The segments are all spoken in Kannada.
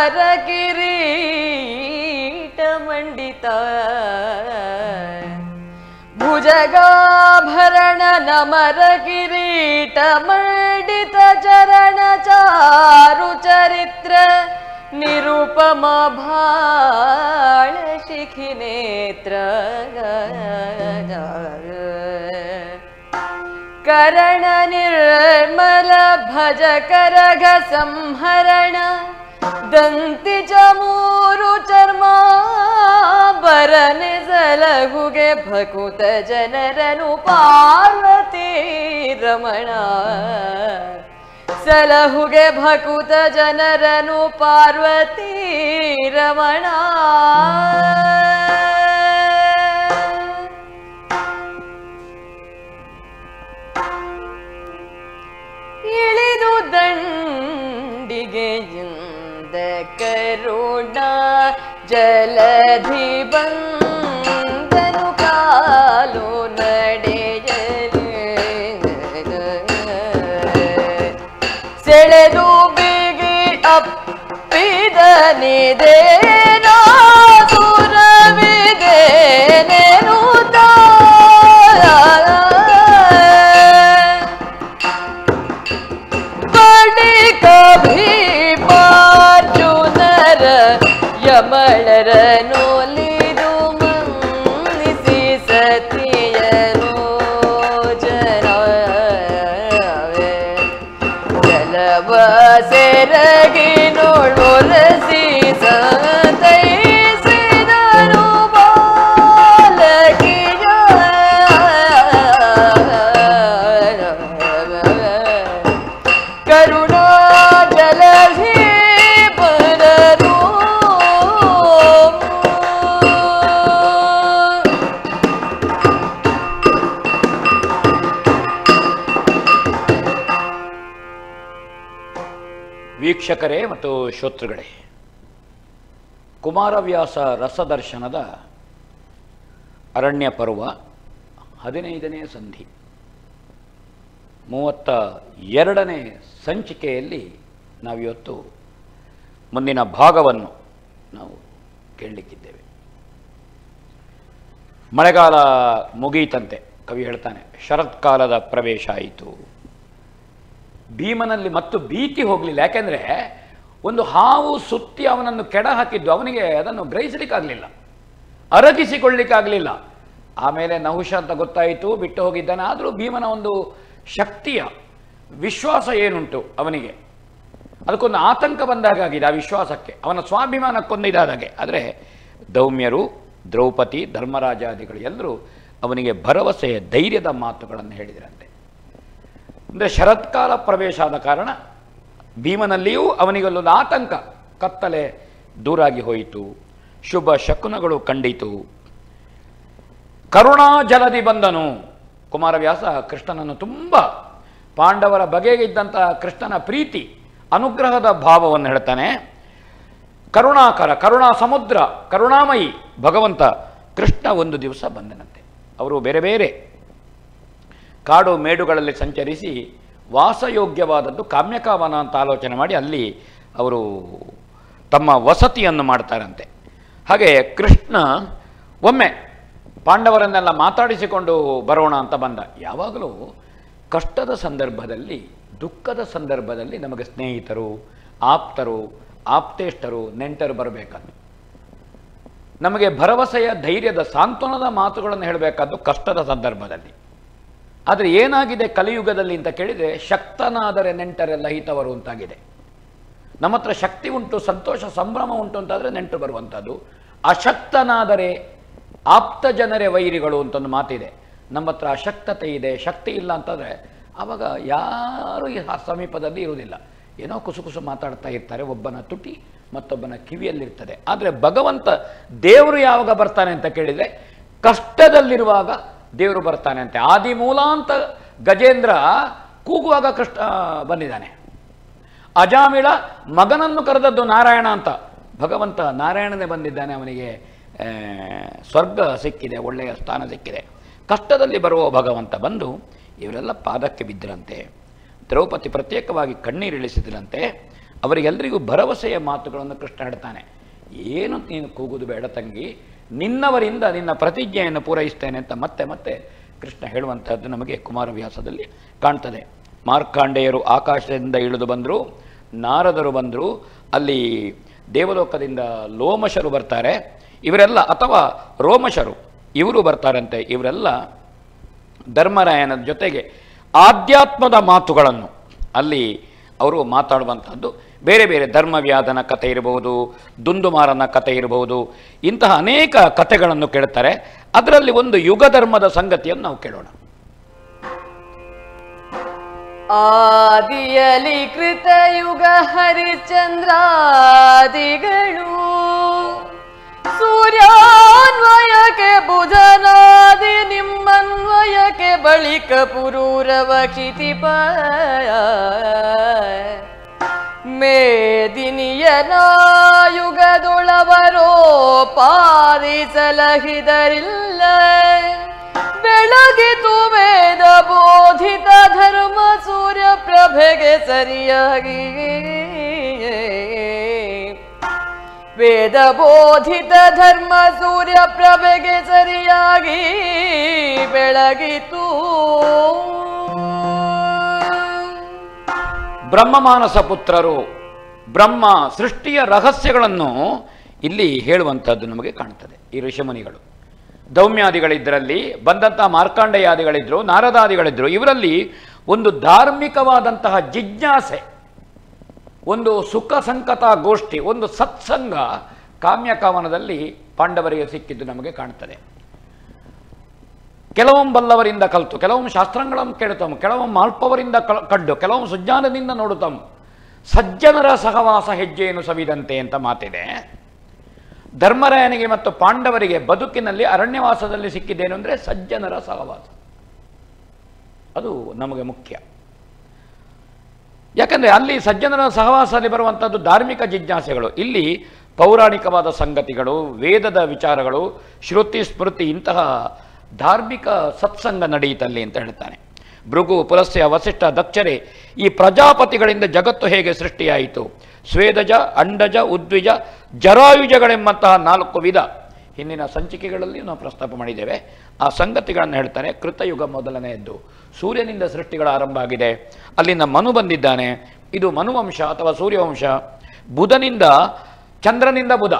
ನಮರ ಕಿರೀಟ ಮಂಡಿತ ಭುಜಗಾಭರಣ ನಮರ ಕಿರೀಟ ಮಂಡಿತ ಚರಣ ಚಾರು ಚರಿತ್ರ ನಿರುಪಮ ಭಾಳ ಶಿಖಿ ನೇತ್ರ ಕರಣ ನಿರ್ಮಲ ಭಜ ಕರಗ ಸಂಹರಣ ದಂತಿ ಚಮೂರು ಚರ್ಮ ಬರನೆ ಸಲಹುಗೆ ಭಕುತ ಜನರನು ಪಾರ್ವತಿ ರಮಣ ಸಲಹುಗೆ ಭಕುತ ಜನರನು ಪಾರ್ವತಿ ರಮಣ ಇಳಿದು ದಂಡಿಗೆಯಿಂದ ಕರುಣ ಜಲಧಿ ಬಂದನು ಕಾಲು ನಡೆಯಲು ಸೆಳೆದು ಬಿಗಿ ಅಪ್ಪಿದ ನಿದೇನೋ ಬಳಿಕ ಭೀಮಾರ್ಜುನರ ಯಮಳರನೊಲಿದು ಮನ್ನಿಸಿ ಸತಿಯನು ಜನವೇ ಜಲವ ಸೆರಗಿ ನೋಳೊರಸಿ ಸತೈಸಿದರು ಬಾಲಕಿಯ ಕರುಣಾ ಜಲಧಿ ಬರರು ವೀಕ್ಷಕರೇ ಮತ್ತು ಶ್ರೋತೃಗಳೇ ಕುಮಾರವ್ಯಾಸ ರಸದರ್ಶನದ ಅರಣ್ಯ ಪರ್ವ ಹದಿನೈದನೇ ಸಂಧಿ ಮೂವತ್ತ ಎರಡನೇ ಸಂಚಿಕೆಯಲ್ಲಿ ನಾವಿವತ್ತು ಮುಂದಿನ ಭಾಗವನ್ನು ನಾವು ಕೇಳಲಿಕ್ಕಿದ್ದೇವೆ ಮಳೆಗಾಲ ಮುಗೀತಂತೆ ಕವಿ ಹೇಳ್ತಾನೆ ಶರತ್ಕಾಲದ ಪ್ರವೇಶ ಆಯಿತು ಭೀಮನಲ್ಲಿ ಮತ್ತು ಭೀತಿ ಹೋಗಲಿಲ್ಲ ಯಾಕೆಂದರೆ ಒಂದು ಹಾವು ಸುತ್ತಿ ಅವನನ್ನು ಕೆಡ ಹಾಕಿದ್ದು ಅವನಿಗೆ ಅದನ್ನು ಗ್ರಹಿಸಲಿಕ್ಕಾಗಲಿಲ್ಲ ಅರಗಿಸಿಕೊಳ್ಳಿಕ್ಕಾಗಲಿಲ್ಲ ಆಮೇಲೆ ನಹುಷ ಅಂತ ಗೊತ್ತಾಯಿತು ಬಿಟ್ಟು ಹೋಗಿದ್ದಾನೆ ಆದರೂ ಭೀಮನ ಒಂದು ಶಕ್ತಿಯ ವಿಶ್ವಾಸ ಏನುಂಟು ಅವನಿಗೆ ಅದಕ್ಕೊಂದು ಆತಂಕ ಬಂದಾಗಿದೆ ಆ ವಿಶ್ವಾಸಕ್ಕೆ ಅವನ ಸ್ವಾಭಿಮಾನ ಕೊಂದಿದಾದಾಗೆ ಆದರೆ ದೌಮ್ಯರು ದ್ರೌಪದಿ ಧರ್ಮರಾಜಾದಿಗಳು ಎಲ್ಲರೂ ಅವನಿಗೆ ಭರವಸೆಯ ಧೈರ್ಯದ ಮಾತುಗಳನ್ನು ಹೇಳಿದರಂತೆ ಅಂದರೆ ಶರತ್ಕಾಲ ಪ್ರವೇಶ ಆದ ಕಾರಣ ಭೀಮನಲ್ಲಿಯೂ ಅವನಿಗಲ್ಲೊಂದು ಆತಂಕ ಕತ್ತಲೆ ದೂರಾಗಿ ಹೋಯಿತು ಶುಭ ಶಕುನಗಳು ಕಂಡಿತು ಕರುಣಾ ಜಲದಿ ಬಂದನು ಕುಮಾರವ್ಯಾಸ ಕೃಷ್ಣನನ್ನು ತುಂಬ ಪಾಂಡವರ ಬಗೆಗೆ ಇದ್ದಂತಹ ಕೃಷ್ಣನ ಪ್ರೀತಿ ಅನುಗ್ರಹದ ಭಾವವನ್ನು ಹೇಳ್ತಾನೆ ಕರುಣಾಕರ ಕರುಣಾ ಸಮುದ್ರ ಕರುಣಾಮಯಿ ಭಗವಂತ ಕೃಷ್ಣ ಒಂದು ದಿವಸ ಬಂದನಂತೆ ಅವರು ಬೇರೆ ಬೇರೆ ಕಾಡು ಮೇಡುಗಳಲ್ಲಿ ಸಂಚರಿಸಿ ವಾಸಯೋಗ್ಯವಾದದ್ದು ಕಾಮ್ಯಕಾವನ ಅಂತ ಆಲೋಚನೆ ಮಾಡಿ ಅಲ್ಲಿ ಅವರು ತಮ್ಮ ವಸತಿಯನ್ನು ಮಾಡ್ತಾರಂತೆ ಹಾಗೆ ಕೃಷ್ಣ ಒಮ್ಮೆ ಪಾಂಡವರನ್ನೆಲ್ಲ ಮಾತಾಡಿಸಿಕೊಂಡು ಬರೋಣ ಅಂತ ಬಂದ ಯಾವಾಗಲೂ ಕಷ್ಟದ ಸಂದರ್ಭದಲ್ಲಿ ದುಃಖದ ಸಂದರ್ಭದಲ್ಲಿ ನಮಗೆ ಸ್ನೇಹಿತರು ಆಪ್ತರು ಆಪ್ತೇಷ್ಟರು ನೆಂಟರು ಬರಬೇಕಂತ ನಮಗೆ ಭರವಸೆಯ ಧೈರ್ಯದ ಸಾಂತ್ವನದ ಮಾತುಗಳನ್ನು ಹೇಳಬೇಕಾದ್ದು ಕಷ್ಟದ ಸಂದರ್ಭದಲ್ಲಿ ಆದರೆ ಏನಾಗಿದೆ ಕಲಿಯುಗದಲ್ಲಿ ಅಂತ ಕೇಳಿದರೆ ಶಕ್ತನಾದರೆ ನೆಂಟರೆಲ್ಲ ಹಿತವರು ಅಂತಾಗಿದೆ ನಮ್ಮ ಹತ್ರ ಶಕ್ತಿ ಉಂಟು ಸಂತೋಷ ಸಂಭ್ರಮ ಉಂಟು ಅಂತಾದರೆ ನೆಂಟು ಬರುವಂಥದ್ದು ಅಶಕ್ತನಾದರೆ ಆಪ್ತ ಜನರೇ ವೈರಿಗಳು ಅಂತ ಒಂದು ಮಾತಿದೆ ನಮ್ಮ ಹತ್ರ ಅಶಕ್ತತೆ ಇದೆ ಶಕ್ತಿ ಇಲ್ಲ ಅಂತಂದರೆ ಆವಾಗ ಯಾರೂ ಈ ಹ- ಸಮೀಪದಲ್ಲಿ ಇರುವುದಿಲ್ಲ ಏನೋ ಕುಸು ಕುಸು ಮಾತಾಡ್ತಾ ಇರ್ತಾರೆ ಒಬ್ಬನ ತುಟಿ ಮತ್ತೊಬ್ಬನ ಕಿವಿಯಲ್ಲಿರ್ತದೆ ಆದರೆ ಭಗವಂತ ದೇವರು ಯಾವಾಗ ಬರ್ತಾನೆ ಅಂತ ಕೇಳಿದರೆ ಕಷ್ಟದಲ್ಲಿರುವಾಗ ದೇವರು ಬರ್ತಾನೆ ಅಂತೆ ಆದಿಮೂಲ ಅಂತ ಗಜೇಂದ್ರ ಕೂಗುವಾಗ ಕೃಷ್ಣ ಬಂದಿದ್ದಾನೆ ಅಜಾಮಿಳ ಮಗನನ್ನು ಕರೆದದ್ದು ನಾರಾಯಣ ಅಂತ ಭಗವಂತ ನಾರಾಯಣನೇ ಬಂದಿದ್ದಾನೆ ಅವನಿಗೆ ಆ, ಸ್ವರ್ಗ ಸಿಕ್ಕಿದೆ ಒಳ್ಳೆಯ ಸ್ಥಾನ ಸಿಕ್ಕಿದೆ ಕಷ್ಟದಲ್ಲಿ ಬರುವ ಭಗವಂತ ಬಂದು ಇವರೆಲ್ಲ ಪಾದಕ್ಕೆ ಬಿದ್ದರಂತೆ ದ್ರೌಪದಿ ಪ್ರತ್ಯೇಕವಾಗಿ ಕಣ್ಣೀರಿಳಿಸಿದ್ರಂತೆ ಅವರಿಗೆಲ್ಲರಿಗೂ ಭರವಸೆಯ ಮಾತುಗಳನ್ನು ಕೃಷ್ಣ ಹೇಳ್ತಾನೆ ಏನು ನೀನು ಕೂಗುದು ಬೇಡ ತಂಗಿ ನಿನ್ನವರಿಂದ ನಿನ್ನ ಪ್ರತಿಜ್ಞೆಯನ್ನು ಪೂರೈಸ್ತೇನೆ ಅಂತ ಮತ್ತೆ ಮತ್ತೆ ಕೃಷ್ಣ ಹೇಳುವಂತಹದ್ದು ನಮಗೆ ಕುಮಾರವ್ಯಾಸದಲ್ಲಿ ಕಾಣ್ತದೆ ಮಾರ್ಕಾಂಡೇಯರು ಆಕಾಶದಿಂದ ಇಳಿದು ಬಂದರು ನಾರದರು ಬಂದರು ಅಲ್ಲಿ ದೇವಲೋಕದಿಂದ ಲೋಮಶರು ಬರ್ತಾರೆ ಇವರೆಲ್ಲ ಅಥವಾ ರೋಮಶರು ಇವರು ಬರ್ತಾರಂತೆ ಇವರೆಲ್ಲ ಧರ್ಮರಾಯನ ಜೊತೆಗೆ ಆಧ್ಯಾತ್ಮದ ಮಾತುಗಳನ್ನು ಅಲ್ಲಿ ಅವರು ಮಾತಾಡುವಂಥದ್ದು ಬೇರೆ ಬೇರೆ ಧರ್ಮವ್ಯಾಧನ ಕಥೆ ಇರಬಹುದು ದುಂದುಮಾರನ ಕಥೆ ಇರಬಹುದು ಇಂತಹ ಅನೇಕ ಕಥೆಗಳನ್ನು ಕೇಳ್ತಾರೆ ಅದರಲ್ಲಿ ಒಂದು ಯುಗ ಧರ್ಮದ ಸಂಗತಿಯನ್ನು ನಾವು ಕೇಳೋಣ ಆದಿಯಲಿ ಕೃತಯುಗ ಹರಿಶ್ಚಂದ್ರಾದಿಗಳು ಸೂರ್ಯಾನ್ವಯಕ್ಕೆ ಬುಧನಾದಿ ನಿಮ್ಮನ್ವಯಕ್ಕೆ ಬಳಿಕ ಪುರೂರವ ಕ್ಷಿತಿಪ ಮೇದಿನಿಯನ ಯುಗದೊಳವರೋ ಪಾರಿಸಲಹಿದರಿಲ್ಲ ಬೆಳಗಿತು ವೇದ ಬೋಧಿತ ಧರ್ಮ ಸೂರ್ಯ ಪ್ರಭೆಗೆ ಸರಿಯಾಗಿ ವೇದ ಬೋಧಿತ ಧರ್ಮ ಸೂರ್ಯ ಪ್ರಭೆಗೆ ಸರಿಯಾಗಿ ಬೆಳಗಿತು ಬ್ರಹ್ಮಮಾನಸ ಪುತ್ರರು ಬ್ರಹ್ಮ ಸೃಷ್ಟಿಯ ರಹಸ್ಯಗಳನ್ನು ಇಲ್ಲಿ ಹೇಳುವಂಥದ್ದು ನಮಗೆ ಕಾಣ್ತದೆ ಈ ಋಷಿಮುನಿಗಳು ದೌಮ್ಯಾದಿಗಳಿದ್ದರಲ್ಲಿ ಬಂದಂಥ ಮಾರ್ಕಾಂಡಯಾದಿಗಳಿದ್ರು ನಾರದಾದಿಗಳಿದ್ರು ಇವರಲ್ಲಿ ಒಂದು ಧಾರ್ಮಿಕವಾದಂತಹ ಜಿಜ್ಞಾಸೆ ಒಂದು ಸುಖ ಸಂಕತ ಗೋಷ್ಠಿ ಒಂದು ಸತ್ಸಂಗ ಕಾಮ್ಯಕಾವನದಲ್ಲಿ ಪಾಂಡವರಿಗೆ ಸಿಕ್ಕಿದ್ದು ನಮಗೆ ಕಾಣ್ತದೆ ಕೆಲವೊಮ್ಮೆ ಬಲ್ಲವರಿಂದ ಕಲಿತು ಕೆಲವೊಮ್ಮೆ ಶಾಸ್ತ್ರಗಳನ್ನು ಕೇಳುತ್ತಮ್ ಕೆಲವೊಮ್ಮೆ ಅಲ್ಪವರಿಂದ ಕಲ್ ಕಡ್ಡು ಕೆಲವೊಮ್ಮೆ ಸುಜ್ಞಾನದಿಂದ ನೋಡುತ್ತಮ್ ಸಜ್ಜನರ ಸಹವಾಸ ಹೆಜ್ಜೆಯನ್ನು ಸವಿದಂತೆ ಅಂತ ಮಾತಿದೆ ಧರ್ಮರಾಯನಿಗೆ ಮತ್ತು ಪಾಂಡವರಿಗೆ ಬದುಕಿನಲ್ಲಿ ಅರಣ್ಯವಾಸದಲ್ಲಿ ಸಿಕ್ಕಿದ್ದೇನು ಅಂದರೆ ಸಜ್ಜನರ ಸಹವಾಸ ಅದು ನಮಗೆ ಮುಖ್ಯ ಯಾಕಂದರೆ ಅಲ್ಲಿ ಸಜ್ಜನರ ಸಹವಾಸದಲ್ಲಿ ಬರುವಂಥದ್ದು ಧಾರ್ಮಿಕ ಜಿಜ್ಞಾಸೆಗಳು ಇಲ್ಲಿ ಪೌರಾಣಿಕವಾದ ಸಂಗತಿಗಳು ವೇದದ ವಿಚಾರಗಳು ಶ್ರುತಿ ಸ್ಮೃತಿ ಇಂತಹ ಧಾರ್ಮಿಕ ಸತ್ಸಂಗ ನಡೆಯಿತಲ್ಲಿ ಅಂತ ಹೇಳ್ತಾನೆ ಭೃಗು ಪುಲಸ್ಯ ವಸಿಷ್ಠ ದಕ್ಷರೆ ಈ ಪ್ರಜಾಪತಿಗಳಿಂದ ಜಗತ್ತು ಹೇಗೆ ಸೃಷ್ಟಿಯಾಯಿತು ಸ್ವೇದಜ ಅಂಡಜ ಉದ್ವಿಜ ಜರಾಯುಜಗಳೆಂಬಂತಹ ನಾಲ್ಕು ವಿಧ ಹಿಂದಿನ ಸಂಚಿಕೆಗಳಲ್ಲಿ ನಾವು ಪ್ರಸ್ತಾಪ ಮಾಡಿದ್ದೇವೆ ಆ ಸಂಗತಿಗಳನ್ನು ಹೇಳ್ತಾನೆ ಕೃತಯುಗ ಮೊದಲನೆಯದ್ದು ಸೂರ್ಯನಿಂದ ಸೃಷ್ಟಿಗಳ ಆರಂಭ ಆಗಿದೆ ಅಲ್ಲಿಂದ ಮನು ಬಂದಿದ್ದಾನೆ ಇದು ಮನುವಂಶ ಅಥವಾ ಸೂರ್ಯವಂಶ ಬುಧನಿಂದ ಚಂದ್ರನಿಂದ ಬುಧ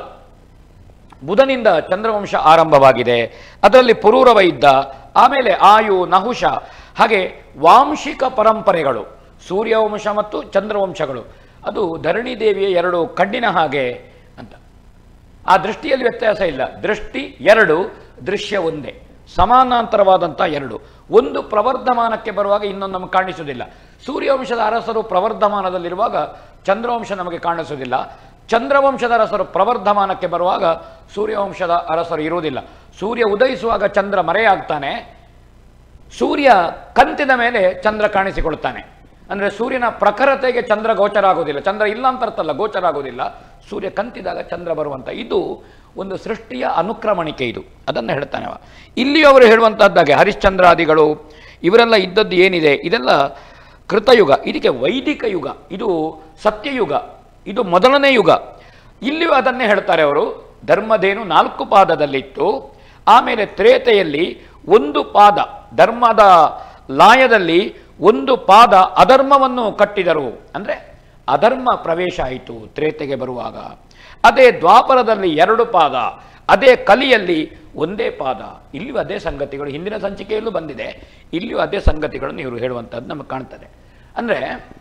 ಬುಧನಿಂದ ಚಂದ್ರವಂಶ ಆರಂಭವಾಗಿದೆ ಅದರಲ್ಲಿ ಪುರೂರವ ಇದ್ದ ಆಮೇಲೆ ಆಯು ನಹುಷ ಹಾಗೆ ವಾಂಶಿಕ ಪರಂಪರೆಗಳು ಸೂರ್ಯವಂಶ ಮತ್ತು ಚಂದ್ರವಂಶಗಳು ಅದು ಧರಣಿ ದೇವಿಯ ಎರಡು ಕಣ್ಣಿನ ಹಾಗೆ ಅಂತ ಆ ದೃಷ್ಟಿಯಲ್ಲಿ ವ್ಯತ್ಯಾಸ ಇಲ್ಲ ದೃಷ್ಟಿ ಎರಡು ದೃಶ್ಯ ಒಂದೇ ಸಮಾನಾಂತರವಾದಂಥ ಎರಡು ಒಂದು ಪ್ರವರ್ಧಮಾನಕ್ಕೆ ಬರುವಾಗ ಇನ್ನೊಂದು ನಮಗೆ ಕಾಣಿಸುವುದಿಲ್ಲ ಸೂರ್ಯವಂಶದ ಅರಸರು ಪ್ರವರ್ಧಮಾನದಲ್ಲಿರುವಾಗ ಚಂದ್ರವಂಶ ನಮಗೆ ಕಾಣಿಸುವುದಿಲ್ಲ ಚಂದ್ರವಂಶದ ಅರಸರು ಪ್ರವರ್ಧಮಾನಕ್ಕೆ ಬರುವಾಗ ಸೂರ್ಯವಂಶದ ಅರಸರು ಇರುವುದಿಲ್ಲ ಸೂರ್ಯ ಉದಯಿಸುವಾಗ ಚಂದ್ರ ಮರೆಯಾಗ್ತಾನೆ ಸೂರ್ಯ ಕಂತಿದ ಮೇಲೆ ಚಂದ್ರ ಕಾಣಿಸಿಕೊಳ್ತಾನೆ ಅಂದರೆ ಸೂರ್ಯನ ಪ್ರಖರತೆಗೆ ಚಂದ್ರ ಗೋಚರ ಆಗೋದಿಲ್ಲ ಚಂದ್ರ ಇಲ್ಲ ಅಂತ ಅರ್ಥಲ್ಲ ಗೋಚರ ಆಗೋದಿಲ್ಲ ಸೂರ್ಯ ಕಂತಿದಾಗ ಚಂದ್ರ ಬರುವಂಥ ಇದು ಒಂದು ಸೃಷ್ಟಿಯ ಅನುಕ್ರಮಣಿಕೆ ಇದು ಅದನ್ನು ಹೇಳ್ತಾನೆ ಅವ ಇಲ್ಲಿ ಅವರು ಹೇಳುವಂಥದ್ದಾಗೆ ಹರಿಶ್ಚಂದ್ರಾದಿಗಳು ಇವರೆಲ್ಲ ಇದ್ದದ್ದು ಏನಿದೆ ಇದೆಲ್ಲ ಕೃತಯುಗ ಇದಕ್ಕೆ ವೈದಿಕ ಯುಗ ಇದು ಸತ್ಯಯುಗ ಇದು ಮೊದಲನೇ ಯುಗ ಇಲ್ಲಿಯೂ ಅದನ್ನೇ ಹೇಳ್ತಾರೆ ಅವರು ಧರ್ಮದೇನು ನಾಲ್ಕು ಪಾದದಲ್ಲಿತ್ತು ಆಮೇಲೆ ತ್ರೇತೆಯಲ್ಲಿ ಒಂದು ಪಾದ ಧರ್ಮದ ಲಾಯದಲ್ಲಿ ಒಂದು ಪಾದ ಅಧರ್ಮವನ್ನು ಕಟ್ಟಿದರು ಅಂದರೆ ಅಧರ್ಮ ಪ್ರವೇಶ ಆಯಿತು ತ್ರೇತೆಗೆ ಬರುವಾಗ ಅದೇ ದ್ವಾಪರದಲ್ಲಿ ಎರಡು ಪಾದ ಅದೇ ಕಲಿಯಲ್ಲಿ ಒಂದೇ ಪಾದ ಇಲ್ಲಿಯೂ ಅದೇ ಸಂಗತಿಗಳು ಹಿಂದಿನ ಸಂಚಿಕೆಯಲ್ಲೂ ಬಂದಿದೆ ಇಲ್ಲಿಯೂ ಅದೇ ಸಂಗತಿಗಳನ್ನು ಇವರು ಹೇಳುವಂಥದ್ದು ನಮಗೆ ಕಾಣ್ತದೆ ಅಂದರೆ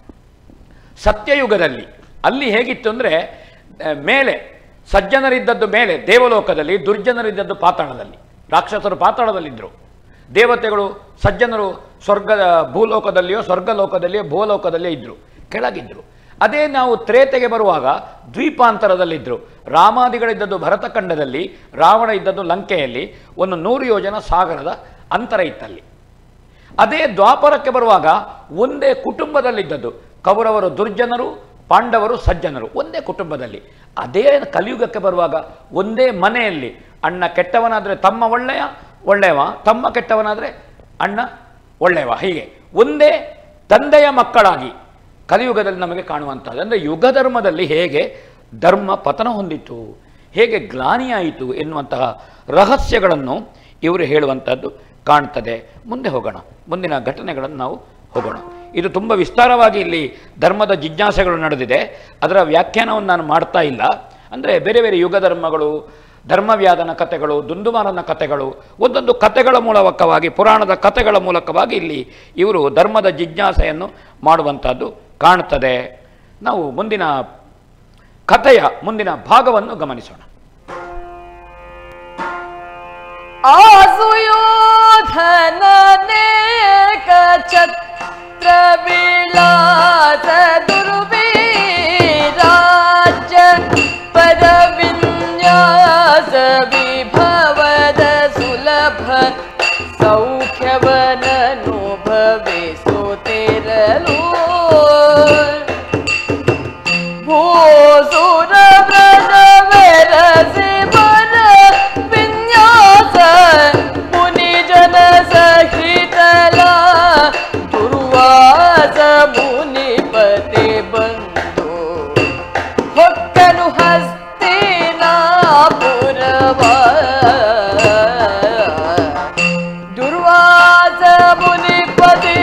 ಸತ್ಯಯುಗದಲ್ಲಿ ಅಲ್ಲಿ ಹೇಗಿತ್ತು ಅಂದರೆ ಮೇಲೆ ಸಜ್ಜನರಿದ್ದದ್ದು ಮೇಲೆ ದೇವಲೋಕದಲ್ಲಿ ದುರ್ಜನರಿದ್ದದ್ದು ಪಾತಾಳದಲ್ಲಿ ರಾಕ್ಷಸರು ಪಾತಾಳದಲ್ಲಿದ್ದರು ದೇವತೆಗಳು ಸಜ್ಜನರು ಸ್ವರ್ಗದ ಭೂಲೋಕದಲ್ಲಿಯೋ ಸ್ವರ್ಗಲೋಕದಲ್ಲಿಯೋ ಭೂಲೋಕದಲ್ಲಿಯೋ ಇದ್ದರು ಕೆಳಗಿದ್ದರು ಅದೇ ನಾವು ತ್ರೇತೆಗೆ ಬರುವಾಗ ದ್ವೀಪಾಂತರದಲ್ಲಿದ್ದರು ರಾಮಾದಿಗಳಿದ್ದದ್ದು ಭರತಖಂಡದಲ್ಲಿ ರಾವಣ ಇದ್ದದ್ದು ಲಂಕೆಯಲ್ಲಿ ಒಂದು ನೂರು ಯೋಜನ ಸಾಗರದ ಅಂತರ ಇತ್ತಲ್ಲಿ ಅದೇ ದ್ವಾಪರಕ್ಕೆ ಬರುವಾಗ ಒಂದೇ ಕುಟುಂಬದಲ್ಲಿದ್ದದ್ದು ಕೌರವರು ದುರ್ಜನರು ಪಾಂಡವರು ಸಜ್ಜನರು ಒಂದೇ ಕುಟುಂಬದಲ್ಲಿ ಅದೇ ಕಲಿಯುಗಕ್ಕೆ ಬರುವಾಗ ಒಂದೇ ಮನೆಯಲ್ಲಿ ಅಣ್ಣ ಕೆಟ್ಟವನಾದರೆ ತಮ್ಮ ಒಳ್ಳೆಯ ಒಳ್ಳೆಯವ ತಮ್ಮ ಕೆಟ್ಟವನಾದರೆ ಅಣ್ಣ ಒಳ್ಳೆಯವ ಹೀಗೆ ಒಂದೇ ತಂದೆಯ ಮಕ್ಕಳಾಗಿ ಕಲಿಯುಗದಲ್ಲಿ ನಮಗೆ ಕಾಣುವಂಥದ್ದು ಅಂದರೆ ಯುಗ ಧರ್ಮದಲ್ಲಿ ಹೇಗೆ ಧರ್ಮ ಪತನ ಹೊಂದಿತು ಹೇಗೆ ಗ್ಲಾನಿಯಾಯಿತು ಎನ್ನುವಂತಹ ರಹಸ್ಯಗಳನ್ನು ಇವರು ಹೇಳುವಂಥದ್ದು ಕಾಣ್ತದೆ ಮುಂದೆ ಹೋಗೋಣ ಮುಂದಿನ ಘಟನೆಗಳನ್ನು ನಾವು ಹೋಗೋಣ ಇದು ತುಂಬ ವಿಸ್ತಾರವಾಗಿ ಇಲ್ಲಿ ಧರ್ಮದ ಜಿಜ್ಞಾಸೆಗಳು ನಡೆದಿದೆ ಅದರ ವ್ಯಾಖ್ಯಾನವನ್ನು ನಾನು ಮಾಡ್ತಾ ಇಲ್ಲ ಅಂದರೆ ಬೇರೆ ಬೇರೆ ಯುಗ ಧರ್ಮಗಳು ಧರ್ಮವ್ಯಾದನ ಕಥೆಗಳು ದುಂದುಮಾರನ ಕಥೆಗಳು ಒಂದೊಂದು ಕಥೆಗಳ ಮೂಲಕವಾಗಿ ಪುರಾಣದ ಕಥೆಗಳ ಮೂಲಕವಾಗಿ ಇಲ್ಲಿ ಇವರು ಧರ್ಮದ ಜಿಜ್ಞಾಸೆಯನ್ನು ಮಾಡುವಂಥದ್ದು ಕಾಣ್ತದೆ ನಾವು ಮುಂದಿನ ಕಥೆಯ ಮುಂದಿನ ಭಾಗವನ್ನು ಗಮನಿಸೋಣ ಆಸುಯೋಧನನೇಕ ಛತ್ರ ವಿಳಾಸ ದುರ್ವೀರಾಜ್ಯ ಪರವಿನ್ಯಾಸ ವಿಭವದ ಸುಲಭ ಸೌಖ್ಯವನನುಭವಿಸುತ್ತಿರಲು ಭೂಸುರ ವ್ರಜವೆರಸಿ ಬರ ವಿನ್ಯಾಸ ಮುನಿಜನ ಸಹಿತಲ ದುರ್ವಾಸ ಮುನಿಪತಿ ಬಂದು ಹೊಕ್ಕನು ಹಸ್ತಿನಾಪುರವ ದುರ್ವಾಸ ಮುನಿಪತಿ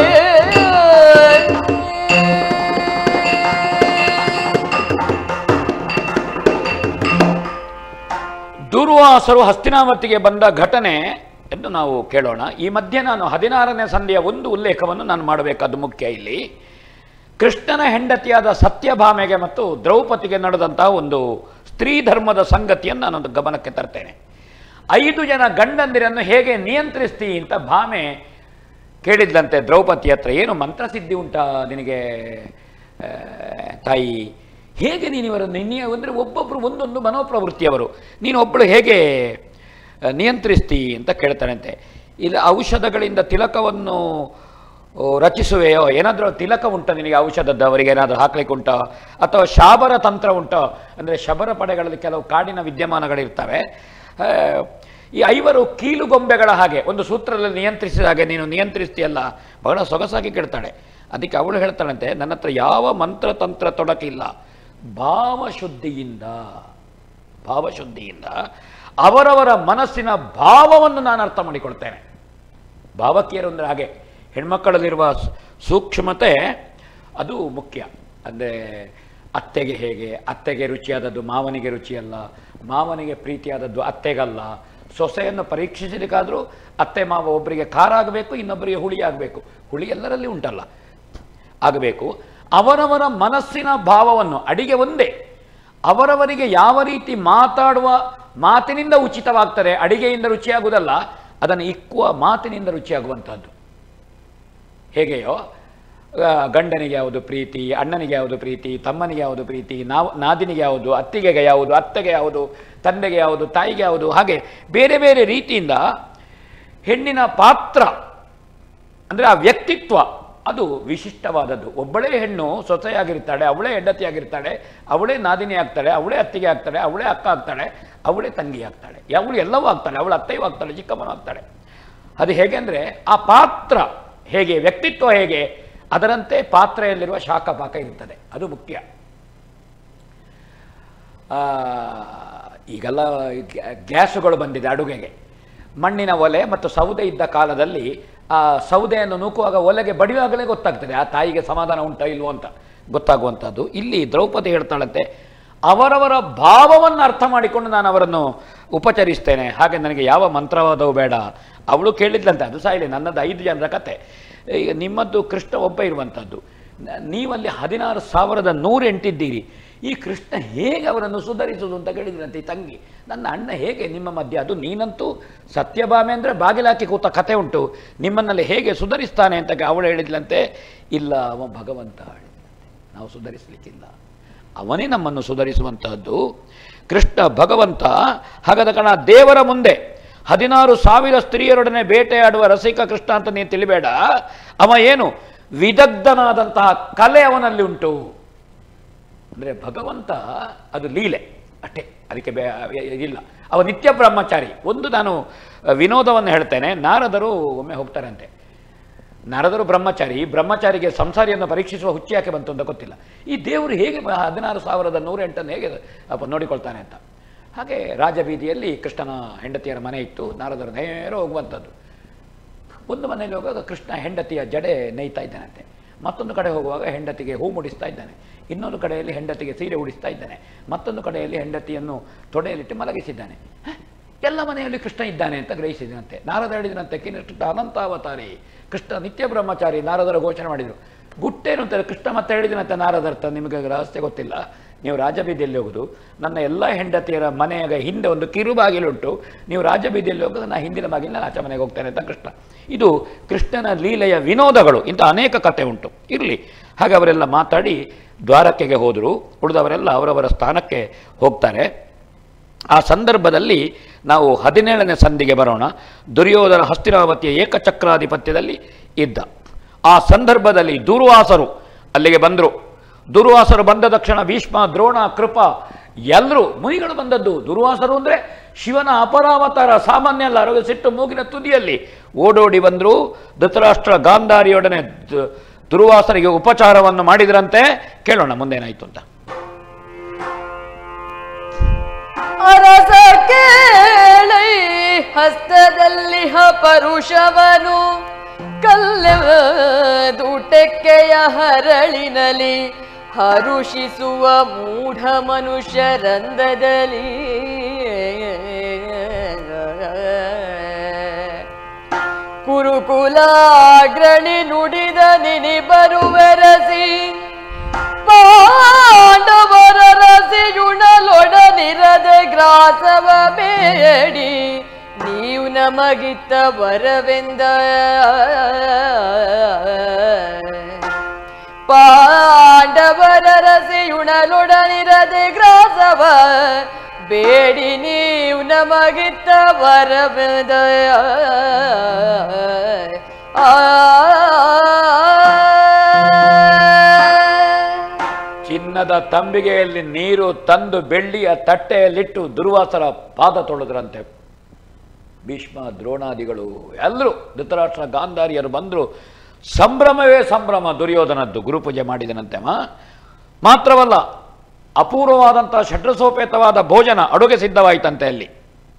ದೂರ್ವಾಸರು ಹಸ್ತಿನಾವತಿಗೆ ಬಂದ ಘಟನೆ ಎಂದು ನಾವು ಕೇಳೋಣ ಈ ಮಧ್ಯೆ ನಾನು ಹದಿನಾರನೇ ಸಂಧಿಯ ಒಂದು ಉಲ್ಲೇಖವನ್ನು ನಾನು ಮಾಡಬೇಕಾದ್ದು ಮುಖ್ಯ ಇಲ್ಲಿ ಕೃಷ್ಣನ ಹೆಂಡತಿಯಾದ ಸತ್ಯಭಾಮೆಗೆ ಮತ್ತು ದ್ರೌಪದಿಗೆ ನಡೆದಂತಹ ಒಂದು ಸ್ತ್ರೀ ಧರ್ಮದ ಸಂಗತಿಯನ್ನು ನಾನೊಂದು ಗಮನಕ್ಕೆ ತರ್ತೇನೆ ಐದು ಜನ ಗಂಡಂದಿರನ್ನು ಹೇಗೆ ನಿಯಂತ್ರಿಸ್ತಿ ಅಂತ ಭಾಮೆ ಕೇಳಿದ್ಲಂತೆ ದ್ರೌಪದಿ ಹತ್ರ ಏನು ಮಂತ್ರಸಿದ್ಧಿ ಉಂಟಾ ನಿನಗೆ ಆ, ತಾಯಿ ಹೇಗೆ ನೀನು ಇವರನ್ನು ಇನ್ನೇ ಅಂದರೆ ಒಬ್ಬೊಬ್ಬರು ಒಂದೊಂದು ಮನೋಪ್ರವೃತ್ತಿಯವರು ನೀನು ಒಬ್ಬಳು ಹೇಗೆ ಆ, ನಿಯಂತ್ರಿಸ್ತಿ ಅಂತ ಕೇಳ್ತಾನಂತೆ ಇಲ್ಲಿ ಔಷಧಗಳಿಂದ ತಿಲಕವನ್ನು ಓ, ರಚಿಸುವೆಯೋ ಏನಾದರೂ ತಿಲಕ ಉಂಟ ನಿನಗೆ ಔಷಧದ್ದು ಅವರಿಗೆ ಏನಾದರೂ ಹಾಕ್ಲಿಕ್ಕೆ ಉಂಟೋ ಅಥವಾ ಶಾಬರ ತಂತ್ರ ಉಂಟೋ ಅಂದರೆ ಶಬರ ಪಡೆಗಳಲ್ಲಿ ಕೆಲವು ಕಾಡಿನ ವಿದ್ಯಮಾನಗಳಿರ್ತವೆ ಆ, ಈ ಐವರು ಕೀಲುಗೊಂಬೆಗಳ ಹಾಗೆ ಒಂದು ಸೂತ್ರದಲ್ಲಿ ನಿಯಂತ್ರಿಸಿದ ಹಾಗೆ ನೀನು ನಿಯಂತ್ರಿಸ್ತೀಯಲ್ಲ ಬಹಳ ಸೊಗಸಾಗಿ ಕೇಳ್ತಾಳೆ ಅದಕ್ಕೆ ಅವಳು ಹೇಳ್ತಾಳಂತೆ ನನ್ನ ಹತ್ರ ಯಾವ ಮಂತ್ರ ತಂತ್ರ ತೊಡಕಿಲ್ಲ ಭಾವಶುದ್ಧಿಯಿಂದ ಭಾವಶುದ್ಧಿಯಿಂದ ಅವರವರ ಮನಸ್ಸಿನ ಭಾವವನ್ನು ನಾನು ಅರ್ಥ ಮಾಡಿಕೊಳ್ತೇನೆ ಭಾವಕೀಯರು ಅಂದರೆ ಹಾಗೆ ಹೆಣ್ಮಕ್ಕಳಲ್ಲಿರುವ ಸೂ- ಸೂಕ್ಷ್ಮತೆ ಅದು ಮುಖ್ಯ ಅಂದರೆ ಅತ್ತೆಗೆ ಹೇಗೆ ಅತ್ತೆಗೆ ರುಚಿಯಾದದ್ದು ಮಾವನಿಗೆ ರುಚಿಯಲ್ಲ ಮಾವನಿಗೆ ಪ್ರೀತಿಯಾದದ್ದು ಅತ್ತೆಗಲ್ಲ ಸೊಸೆಯನ್ನು ಪರೀಕ್ಷಿಸಲಿಕ್ಕಾದರೂ ಅತ್ತೆ ಮಾವ ಒಬ್ಬರಿಗೆ ಖಾರ ಆಗಬೇಕು ಇನ್ನೊಬ್ಬರಿಗೆ ಹುಳಿ ಆಗಬೇಕು ಹುಳಿ ಎಲ್ಲರಲ್ಲಿ ಉಂಟಲ್ಲ ಆಗಬೇಕು ಅವರವರ ಮನಸ್ಸಿನ ಭಾವವನ್ನು ಅಡಿಗೆ ಒಂದೇ ಅವರವರಿಗೆ ಯಾವ ರೀತಿ ಮಾತಾಡುವ ಮಾತಿನಿಂದ ಉಚಿತವಾಗ್ತದೆ ಅಡಿಗೆಯಿಂದ ರುಚಿಯಾಗುವುದಲ್ಲ ಅದನ್ನು ಇಕ್ಕುವ ಮಾತಿನಿಂದ ರುಚಿಯಾಗುವಂಥದ್ದು ಹೇಗೆಯೋ ಆ, ಗಂಡನಿಗೆ ಯಾವುದು ಪ್ರೀತಿ ಅಣ್ಣನಿಗೆ ಯಾವುದು ಪ್ರೀತಿ ತಮ್ಮನಿಗೆ ಯಾವುದು ಪ್ರೀತಿ ನಾವು ನಾದಿನಿಗೆ ಯಾವುದು ಅತ್ತಿಗೆಗೆ ಯಾವುದು ಅತ್ತೆಗೆ ಯಾವುದು ತಂದೆಗೆ ಯಾವುದು ತಾಯಿಗೆ ಯಾವುದು ಹಾಗೆ ಬೇರೆ ಬೇರೆ ರೀತಿಯಿಂದ ಹೆಣ್ಣಿನ ಪಾತ್ರ ಅಂದರೆ ಆ ವ್ಯಕ್ತಿತ್ವ ಅದು ವಿಶಿಷ್ಟವಾದದ್ದು ಒಬ್ಬಳೇ ಹೆಣ್ಣು ಸೊಸೆಯಾಗಿರ್ತಾಳೆ ಅವಳೇ ಹೆಂಡತಿಯಾಗಿರ್ತಾಳೆ ಅವಳೇ ನಾದಿನಿ ಆಗ್ತಾಳೆ ಅವಳೇ ಅತ್ತಿಗೆ ಆಗ್ತಾಳೆ ಅವಳೇ ಅಕ್ಕ ಆಗ್ತಾಳೆ ಅವಳೇ ತಂಗಿ ಆಗ್ತಾಳೆ ಅವಳು ಎಲ್ಲವೂ ಆಗ್ತಾಳೆ ಅವಳು ಅತ್ತೆಯೂ ಆಗ್ತಾಳೆ ಚಿಕ್ಕಮ್ಮನೂ ಆಗ್ತಾಳೆ ಅದು ಹೇಗೆ ಅಂದರೆ ಆ ಪಾತ್ರ ಹೇಗೆ ವ್ಯಕ್ತಿತ್ವ ಹೇಗೆ ಅದರಂತೆ ಪಾತ್ರೆಯಲ್ಲಿರುವ ಶಾಖ ಪಾಕ ಇರ್ತದೆ ಅದು ಮುಖ್ಯ ಆ, ಈಗೆಲ್ಲ ಗ್ಯಾ- ಗ್ಯಾಸುಗಳು ಬಂದಿದೆ ಅಡುಗೆಗೆ ಮಣ್ಣಿನ ಒಲೆ ಮತ್ತು ಸೌದೆ ಇದ್ದ ಕಾಲದಲ್ಲಿ ಆ ಸೌದೆಯನ್ನು ನೂಕುವಾಗ ಒಲೆಗೆ ಬಡಿಯುವಾಗಲೇ ಗೊತ್ತಾಗ್ತದೆ ಆ ತಾಯಿಗೆ ಸಮಾಧಾನ ಉಂಟಾ ಇಲ್ವೋ ಅಂತ ಗೊತ್ತಾಗುವಂಥದ್ದು ಇಲ್ಲಿ ದ್ರೌಪದಿ ಹೇಳ್ತಾಳಂತೆ ಅವರವರ ಭಾವವನ್ನು ಅರ್ಥ ಮಾಡಿಕೊಂಡು ನಾನು ಅವರನ್ನು ಉಪಚರಿಸ್ತೇನೆ ಹಾಗೆ ನನಗೆ ಯಾವ ಮಂತ್ರವಾದವು ಬೇಡ ಅವಳು ಕೇಳಿದ್ಲಂತೆ ಅದು ಸಾಯಿಲಿ ನನ್ನದು ಐದು ಜನರ ಕತೆ ಈಗ ನಿಮ್ಮದ್ದು ಕೃಷ್ಣ ಒಬ್ಬ ಇರುವಂಥದ್ದು ನ- ನೀವಲ್ಲಿ ಹದಿನಾರು ಸಾವಿರದ ನೂರು ಎಂಟಿದ್ದೀರಿ ಈ ಕೃಷ್ಣ ಹೇಗೆ ಅವರನ್ನು ಸುಧಾರಿಸುವುದು ಅಂತ ಕೇಳಿದ್ರಂತೆ ಈ ತಂಗಿ ನನ್ನ ಅಣ್ಣ ಹೇಗೆ ನಿಮ್ಮ ಮಧ್ಯೆ ಅದು ನೀನಂತೂ ಸತ್ಯಭಾಮೆ ಅಂದರೆ ಬಾಗಿಲಾಕಿ ಕೂತ ಕತೆ ಉಂಟು ನಿಮ್ಮನ್ನಲ್ಲಿ ಹೇಗೆ ಸುಧಾರಿಸ್ತಾನೆ ಅಂತ ಅವಳು ಹೇಳಿದ್ಲಂತೆ ಇಲ್ಲ ಅವ ಭಗವಂತ ಹೇಳಿದ್ಲಂತೆ ನಾವು ಸುಧಾರಿಸಲಿಕ್ಕಿಲ್ಲ ಅವನೇ ನಮ್ಮನ್ನು ಸುಧಾರಿಸುವಂತಹದ್ದು ಕೃಷ್ಣ ಭಗವಂತ ಹಾಗಾದ ಕಾರಣ ದೇವರ ಮುಂದೆ ಹದಿನಾರು ಸಾವಿರ ಸ್ತ್ರೀಯರೊಡನೆ ಬೇಟೆಯಾಡುವ ರಸಿಕ ಕೃಷ್ಣ ಅಂತ ನೀನು ತಿಳಿಬೇಡ ಅವ ಏನು ವಿದಗ್ಧನಾದಂತಹ ಕಲೆ ಅವನಲ್ಲಿ ಉಂಟು ಅಂದರೆ ಭಗವಂತ ಅದು ಲೀಲೆ ಅಷ್ಟೇ ಅದಕ್ಕೆ ಬೇ ಇಲ್ಲ ಅವ ನಿತ್ಯ ಬ್ರಹ್ಮಚಾರಿ ಒಂದು ನಾನು ವಿನೋದವನ್ನು ಹೇಳ್ತೇನೆ ನಾರದರು ಒಮ್ಮೆ ಹೋಗ್ತಾರಂತೆ ನಾರದರು ಬ್ರಹ್ಮಚಾರಿ ಈ ಬ್ರಹ್ಮಚಾರಿಗೆ ಸಂಸಾರಿಯನ್ನು ಪರೀಕ್ಷಿಸುವ ಹುಚ್ಚು ಯಾಕೆ ಬಂತು ಅಂತ ಗೊತ್ತಿಲ್ಲ ಈ ದೇವರು ಹೇಗೆ ಬ- ಹದಿನಾರು ಸಾವಿರದ ನೂರ ಎಂಟನ್ನು ಹೇಗೆ ಅಪ್ಪ ನೋಡಿಕೊಳ್ತಾನೆ ಅಂತ ಹಾಗೆ ರಾಜಬೀದಿಯಲ್ಲಿ ಕೃಷ್ಣನ ಹೆಂಡತಿಯರ ಮನೆ ಇತ್ತು ನಾರದರು ನೇರ ಹೋಗುವಂಥದ್ದು ಒಂದು ಮನೆಯಲ್ಲಿ ಹೋಗುವಾಗ ಕೃಷ್ಣ ಹೆಂಡತಿಯ ಜಡೆ ನೇಯ್ತಾ ಇದ್ದಾನಂತೆ ಮತ್ತೊಂದು ಕಡೆ ಹೋಗುವಾಗ ಹೆಂಡತಿಗೆ ಹೂ ಮುಡಿಸ್ತಾ ಇದ್ದಾನೆ ಇನ್ನೊಂದು ಕಡೆಯಲ್ಲಿ ಹೆಂಡತಿಗೆ ಸೀರೆ ಉಡಿಸ್ತಾ ಇದ್ದಾನೆ ಮತ್ತೊಂದು ಕಡೆಯಲ್ಲಿ ಹೆಂಡತಿಯನ್ನು ತೊಡೆಯಲ್ಲಿಟ್ಟು ಮಲಗಿಸಿದ್ದಾನೆ ಹ? ಎಲ್ಲ ಮನೆಯಲ್ಲಿ ಕೃಷ್ಣ ಇದ್ದಾನೆ ಅಂತ ಗ್ರಹಿಸಿದನಂತೆ ನಾರದ ಹೇಳಿದನಂತೆ ಕಿನ್ನಷ್ಟು ಅನಂತಾವತಾರಿ ಕೃಷ್ಣ ನಿತ್ಯ ಬ್ರಹ್ಮಚಾರಿ ನಾರದರು ಘೋಷಣೆ ಮಾಡಿದರು ಗುಟ್ಟೇನು ಅಂತಾರೆ ಕೃಷ್ಣ ಮತ್ತೆ ಹೇಳಿದನಂತೆ ನಾರದರ್ಥ ನಿಮಗೆ ರಹಸ್ಯ ಗೊತ್ತಿಲ್ಲ ನೀವು ರಾಜಬೀದಿಯಲ್ಲಿ ಹೋಗುದು ನನ್ನ ಎಲ್ಲ ಹೆಂಡತಿಯರ ಮನೆಯಾಗ ಹಿಂದೆ ಒಂದು ಕಿರು ಬಾಗಿಲುಂಟು ನೀವು ರಾಜಬೀದಿಯಲ್ಲಿ ಹೋಗೋದು ನಾನು ಹಿಂದಿನ ಬಾಗಿಲು ನಾನು ಆಚೆ ಮನೆಗೆ ಹೋಗ್ತೇನೆ ಅಂತ ಕೃಷ್ಣ ಇದು ಕೃಷ್ಣನ ಲೀಲೆಯ ವಿನೋದಗಳು ಇಂಥ ಅನೇಕ ಕಥೆ ಉಂಟು ಇರಲಿ ಹಾಗೆ ಅವರೆಲ್ಲ ಮಾತಾಡಿ ದ್ವಾರಕೆಗೆ ಹೋದರು ಉಳಿದವರೆಲ್ಲ ಅವರವರ ಸ್ಥಾನಕ್ಕೆ ಹೋಗ್ತಾರೆ ಆ ಸಂದರ್ಭದಲ್ಲಿ ನಾವು ಹದಿನೇಳನೇ ಸಂಧಿಗೆ ಬರೋಣ ದುರ್ಯೋಧನ ಹಸ್ತಿನಾವತಿಯ ಏಕಚಕ್ರಾಧಿಪತ್ಯದಲ್ಲಿ ಇದ್ದ ಆ ಸಂದರ್ಭದಲ್ಲಿ ದುರ್ವಾಸರು ಅಲ್ಲಿಗೆ ಬಂದರು ದುರ್ವಾಸರು ಬಂದ ತಕ್ಷಣ ಭೀಷ್ಮ ದ್ರೋಣ ಕೃಪ ಎಲ್ಲರೂ ಮುನಿಗಳು ಬಂದದ್ದು ದುರ್ವಾಸರು ಅಂದರೆ ಶಿವನ ಅಪರಾವತಾರ ಸಾಮಾನ್ಯ ಅಲ್ಲ ಆರೋಗ್ಯ ಸಿಟ್ಟು ಮೂಗಿನ ತುದಿಯಲ್ಲಿ ಓಡೋಡಿ ಬಂದರು ಧೃತರಾಷ್ಟ್ರ ಗಾಂಧಾರಿಯೊಡನೆ ದ- ದುರ್ವಾಸರಿಗೆ ಉಪಚಾರವನ್ನು ಮಾಡಿದ್ರಂತೆ ಕೇಳೋಣ ಮುಂದೇನಾಯಿತು ಅಂತ ಅರಸ ಕೇಳೈ ಹಸ್ತದಲ್ಲಿ ಹ ಪರುಷವನು ಕಲ್ಲೆದುಟೆಕ್ಕೆಯ ಹರಳಿನಲಿ ಹರುಷಿಸುವ ಮೂಢ ಮನುಷ್ಯರಂದದಲ್ಲಿ ಕುರುಕುಲಾಗ್ರಣಿ ನುಡಿದ ನಿನಿ ಬರುವೆರಸಿ ಪಾಂಡವರ ರಸಿಯುಣಲೊಡನಿರದೆ ಗ್ರಾಸವ ಬೇಡಿ ನೀವು ನಮಗಿತ್ತ ವರವೆಂದ ಪಾಂಡವರ ರಸಿಯುಣಲೊಡನಿರದೆ ಗ್ರಾಸವ ಬೇಡಿ ನೀವು ನಮಗಿತ್ತ ವರವೆಂದ ಆ ಚಿನ್ನದ ತಂಬಿಗೆಯಲ್ಲಿ ನೀರು ತಂದು ಬೆಳ್ಳಿಯ ತಟ್ಟೆಯಲ್ಲಿಟ್ಟು ದುರ್ವಾಸರ ಪಾದ ತೊಳೆದ್ರಂತೆ ಭೀಷ್ಮ ದ್ರೋಣಾದಿಗಳು ಎಲ್ಲರೂ ಧೃತರಾಷ್ಟ್ರ ಗಾಂಧಾರಿಯರು ಬಂದರು ಸಂಭ್ರಮವೇ ಸಂಭ್ರಮ ದುರ್ಯೋಧನದ್ದು ಗುರುಪೂಜೆ ಮಾಡಿದನಂತೆ ಮಾ ಮಾತ್ರವಲ್ಲ ಅಪೂರ್ವವಾದಂಥ ಷಡ್ರಸೋಪೇತವಾದ ಭೋಜನ ಅಡುಗೆ ಸಿದ್ಧವಾಯಿತಂತೆ ಅಲ್ಲಿ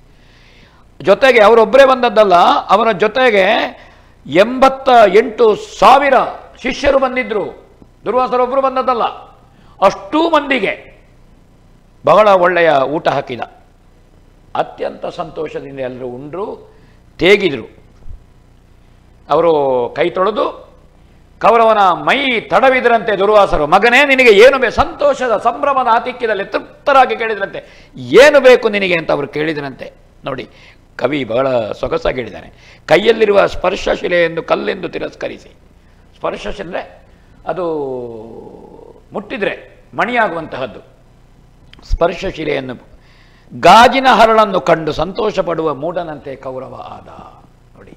ಜೊತೆಗೆ ಅವರೊಬ್ಬರೇ ಬಂದದ್ದಲ್ಲ ಅವರ ಜೊತೆಗೆ ಎಂಬತ್ತ ಎಂಟು ಸಾವಿರ ಶಿಷ್ಯರು ಬಂದಿದ್ರು ದುರ್ವಾಸರೊಬ್ಬರು ಬಂದದ್ದಲ್ಲ ಅಷ್ಟೂ ಮಂದಿಗೆ ಬಹಳ ಒಳ್ಳೆಯ ಊಟ ಹಾಕಿದ ಅತ್ಯಂತ ಸಂತೋಷದಿಂದ ಎಲ್ಲರೂ ಉಂಡ್ರು ತೇಗಿದ್ರು ಅವರು ಕೈ ತೊಳೆದು ಕೌರವನ ಮೈ ತಡವಿದ್ರಂತೆ ದುರ್ವಾಸರು ಮಗನೇ ನಿನಗೆ ಏನು ಬೇಕು ಸಂತೋಷದ ಸಂಭ್ರಮದ ಆತಿಥ್ಯದಲ್ಲಿ ತೃಪ್ತರಾಗಿ ಕೇಳಿದ್ರಂತೆ ಏನು ಬೇಕು ನಿನಗೆ ಅಂತ ಅವರು ಕೇಳಿದ್ರಂತೆ ನೋಡಿ ಕವಿ ಬಹಳ ಸೊಗಸಾಗಿ ಹೇಳಿದ್ದಾನೆ ಕೈಯಲ್ಲಿರುವ ಸ್ಪರ್ಶ ಶಿಲೆಯನ್ನು ಕಲ್ಲೆಂದು ತಿರಸ್ಕರಿಸಿ ಸ್ಪರ್ಶ ಶಿಲೆ ಅದು ಮುಟ್ಟಿದ್ರೆ ಮಣಿಯಾಗುವಂತಹದ್ದು ಸ್ಪರ್ಶ ಶಿಲೆಯನ್ನು ಗಾಜಿನ ಹರಳನ್ನು ಕಂಡು ಸಂತೋಷ ಪಡುವ ಮೂಢನಂತೆ ಕೌರವ ಆದ ನೋಡಿ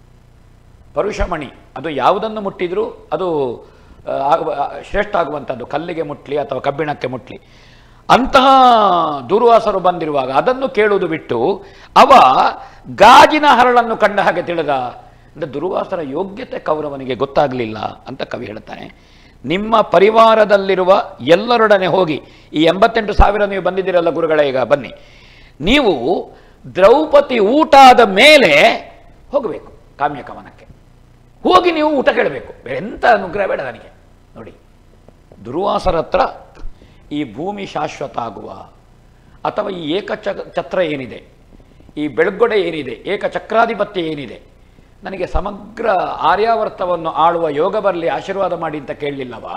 ಪರುಷಮಣಿ ಅದು ಯಾವುದನ್ನು ಮುಟ್ಟಿದರೂ ಅದು ಆ, ಆಗುವ ಆ, ಶ್ರೇಷ್ಠ ಆಗುವಂಥದ್ದು ಕಲ್ಲಿಗೆ ಮುಟ್ಲಿ ಅಥವಾ ಕಬ್ಬಿಣಕ್ಕೆ ಮುಟ್ಲಿ ಅಂತಹ ದುರ್ವಾಸರು ಬಂದಿರುವಾಗ ಅದನ್ನು ಕೇಳುವುದು ಬಿಟ್ಟು ಅವ ಗಾಜಿನ ಹರಳನ್ನು ಕಂಡ ಹಾಗೆ ತಿಳಿದ ಅಂದರೆ ದುರ್ವಾಸರ ಯೋಗ್ಯತೆ ಕೌರವನಿಗೆ ಗೊತ್ತಾಗಲಿಲ್ಲ ಅಂತ ಕವಿ ಹೇಳ್ತಾನೆ ನಿಮ್ಮ ಪರಿವಾರದಲ್ಲಿರುವ ಎಲ್ಲರೊಡನೆ ಹೋಗಿ ಈ ಎಂಬತ್ತೆಂಟು ಸಾವಿರ ನೀವು ಬಂದಿದ್ದೀರಲ್ಲ ಗುರುಗಳೇ ಈಗ ಬನ್ನಿ ನೀವು ದ್ರೌಪದಿ ಊಟ ಆದ ಮೇಲೆ ಹೋಗಬೇಕು ಕಾಮ್ಯಕವನಕ್ಕೆ ಹೋಗಿ ನೀವು ಊಟ ಕೇಳಬೇಕು ಬೇರೆ ಎಂಥ ಅನುಗ್ರಹ ಬೇಡ ನನಗೆ ನೋಡಿ ದುರ್ವಾಸರ ಹತ್ರ ಈ ಭೂಮಿ ಶಾಶ್ವತ ಆಗುವ ಅಥವಾ ಈ ಏಕಚ ಛತ್ರ ಏನಿದೆ ಈ ಬೆಳಗೊಡೆ ಏನಿದೆ ಏಕಚಕ್ರಾಧಿಪತ್ಯ ಏನಿದೆ ನನಗೆ ಸಮಗ್ರ ಆರ್ಯಾವರ್ತವನ್ನು ಆಳುವ ಯೋಗ ಬರಲಿ ಆಶೀರ್ವಾದ ಮಾಡಿ ಅಂತ ಕೇಳಲಿಲ್ಲವಾ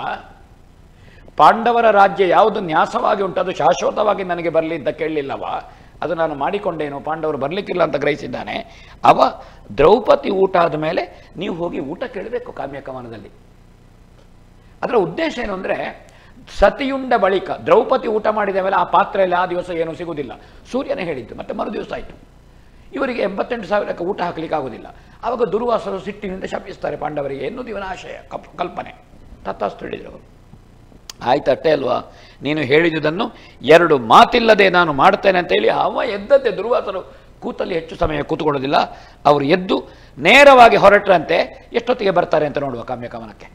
ಪಾಂಡವರ ರಾಜ್ಯ ಯಾವುದು ನ್ಯಾಸವಾಗಿ ಉಂಟು ಅದು ಶಾಶ್ವತವಾಗಿ ನನಗೆ ಬರಲಿ ಅಂತ ಕೇಳಲಿಲ್ಲವಾ ಅದು ನಾನು ಮಾಡಿಕೊಂಡೇನು ಪಾಂಡವರು ಬರಲಿಕ್ಕಿಲ್ಲ ಅಂತ ಗ್ರಹಿಸಿದ್ದಾನೆ ಅವ ದ್ರೌಪದಿ ಊಟ ಆದ ಮೇಲೆ ನೀವು ಹೋಗಿ ಊಟ ಕೇಳಬೇಕು ಕಾಮ್ಯಕವನದಲ್ಲಿ ಅದರ ಉದ್ದೇಶ ಏನು ಅಂದರೆ ಸತಿಯುಂಡ ಬಳಿಕ ದ್ರೌಪದಿ ಊಟ ಮಾಡಿದ ಮೇಲೆ ಆ ಪಾತ್ರೆಯಲ್ಲಿ ಆ ದಿವಸ ಏನೂ ಸಿಗುವುದಿಲ್ಲ ಸೂರ್ಯನೇ ಹೇಳಿದ್ದು ಮತ್ತೆ ಮರು ದಿವಸ ಆಯಿತು ಇವರಿಗೆ ಎಂಬತ್ತೆಂಟು ಸಾವಿರಕ್ಕೆ ಊಟ ಹಾಕಲಿಕ್ಕೆ ಆಗೋದಿಲ್ಲ ಆವಾಗ ದುರ್ವಾಸರು ಸಿಟ್ಟಿನಿಂದ ಶಪಿಸ್ತಾರೆ ಪಾಂಡವರಿಗೆ ಎನ್ನುವುದು ಇವನ ಆಶಯ ಕಪ್ ಕಲ್ಪನೆ ತತ್ತಾಸ್ತು ಹೇಳಿದರು ಅವರು ಆಯ್ತು ಅಷ್ಟೇ ಅಲ್ವಾ ನೀನು ಹೇಳಿದುದನ್ನು ಎರಡು ಮಾತಿಲ್ಲದೆ ನಾನು ಮಾಡ್ತೇನೆ ಅಂತ ಹೇಳಿ ಅವ ಎದ್ದದ್ದೆ ದುರ್ವಾಸರು ಕೂತಲ್ಲಿ ಹೆಚ್ಚು ಸಮಯ ಕೂತ್ಕೊಳ್ಳೋದಿಲ್ಲ ಅವರು ಎದ್ದು ನೇರವಾಗಿ ಹೊರಟ್ರಂತೆ ಎಷ್ಟೊತ್ತಿಗೆ ಬರ್ತಾರೆ ಅಂತ ನೋಡುವ ಕಾಮ್ಯಕವನಕ್ಕೆ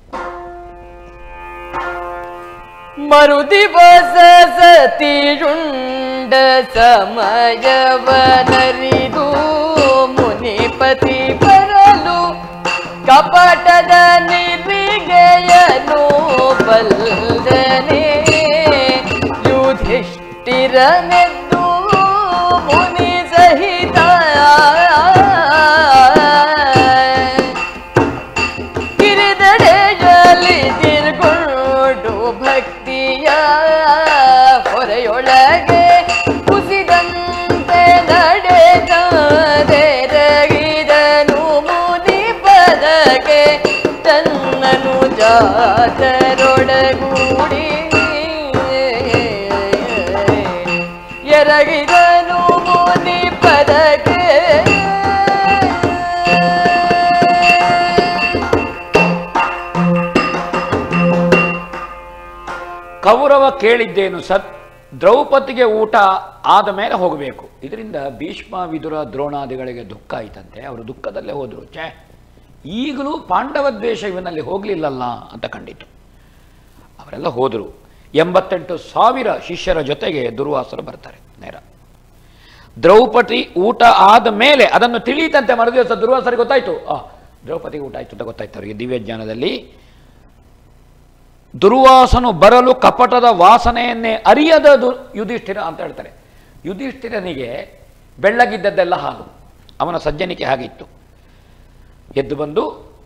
ಮರುದಿವಸ ಸತಿಯುಂಡ ಸಮಯವನರಿದು ಮುನಿಪತಿ ಬರಲು ಕಪಟದ ನಿರಿಗೆಯನು ಬಲ್ಲನೆ ಯುಧಿಷ್ಠಿರನೆದ್ದು ಮುನಿ ಸಹಿತ ಕಿರಿದಡೆಯಲ್ಲಿ ತಿರುಗೊಂಡು ಭಕ್ತಿಯ ಹೊರೆಯೊಳಗೆ ಕುಸಿದಂತೆ ನಡೆದೆರಗಿದನು ಮುನಿ ಪದಕ್ಕೆ ತನ್ನನು ಜಾತರೊಡಗೂಡಿ ಎರಗಿದನು ಮುನಿ ಪದಕ್ಕೆ ಕೌರವ ಕೇಳಿದ್ದೇನು ಸತ್ ದ್ರೌಪದಿಗೆ ಊಟ ಆದ ಮೇಲೆ ಹೋಗಬೇಕು ಇದರಿಂದ ಭೀಷ್ಮ ವಿದುರ ದ್ರೋಣಾದಿಗಳಿಗೆ ದುಃಖ ಆಯ್ತಂತೆ ಅವರು ದುಃಖದಲ್ಲೇ ಹೋದರು ಛೇ ಈಗಲೂ ಪಾಂಡವ ದ್ವೇಷ ಇವನಲ್ಲಿ ಹೋಗಲಿಲ್ಲಲ್ಲ ಅಂತ ಕಂಡಿತು ಅವರೆಲ್ಲ ಹೋದರು ಎಂಬತ್ತೆಂಟು ಸಾವಿರ ಶಿಷ್ಯರ ಜೊತೆಗೆ ದುರ್ವಾಸರು ಬರ್ತಾರೆ ನೇರ ದ್ರೌಪದಿ ಊಟ ಆದ ಮೇಲೆ ಅದನ್ನು ತಿಳಿಯಿತಂತೆ ಮರುದಿವಸ ದುರ್ವಾಸರಿಗೆ ಗೊತ್ತಾಯ್ತು ಆ ದ್ರೌಪದಿಗೆ ಊಟ ಆಯ್ತು ಅಂತ ಗೊತ್ತಾಯ್ತು ಅವರಿಗೆ ದಿವ್ಯ ಜ್ಞಾನದಲ್ಲಿ ದುರ್ವಾಸನು ಬರಲು ಕಪಟದ ವಾಸನೆಯನ್ನೇ ಅರಿಯದ ದು ಯುಧಿಷ್ಠಿರ ಅಂತ ಹೇಳ್ತಾರೆ ಯುಧಿಷ್ಠಿರನಿಗೆ ಬೆಳ್ಳಗಿದ್ದದ್ದೆಲ್ಲ ಹಾಲು ಅವನ ಸಜ್ಜನಿಕೆ ಹಾಗಿತ್ತು ಎದ್ದು ಬಂದು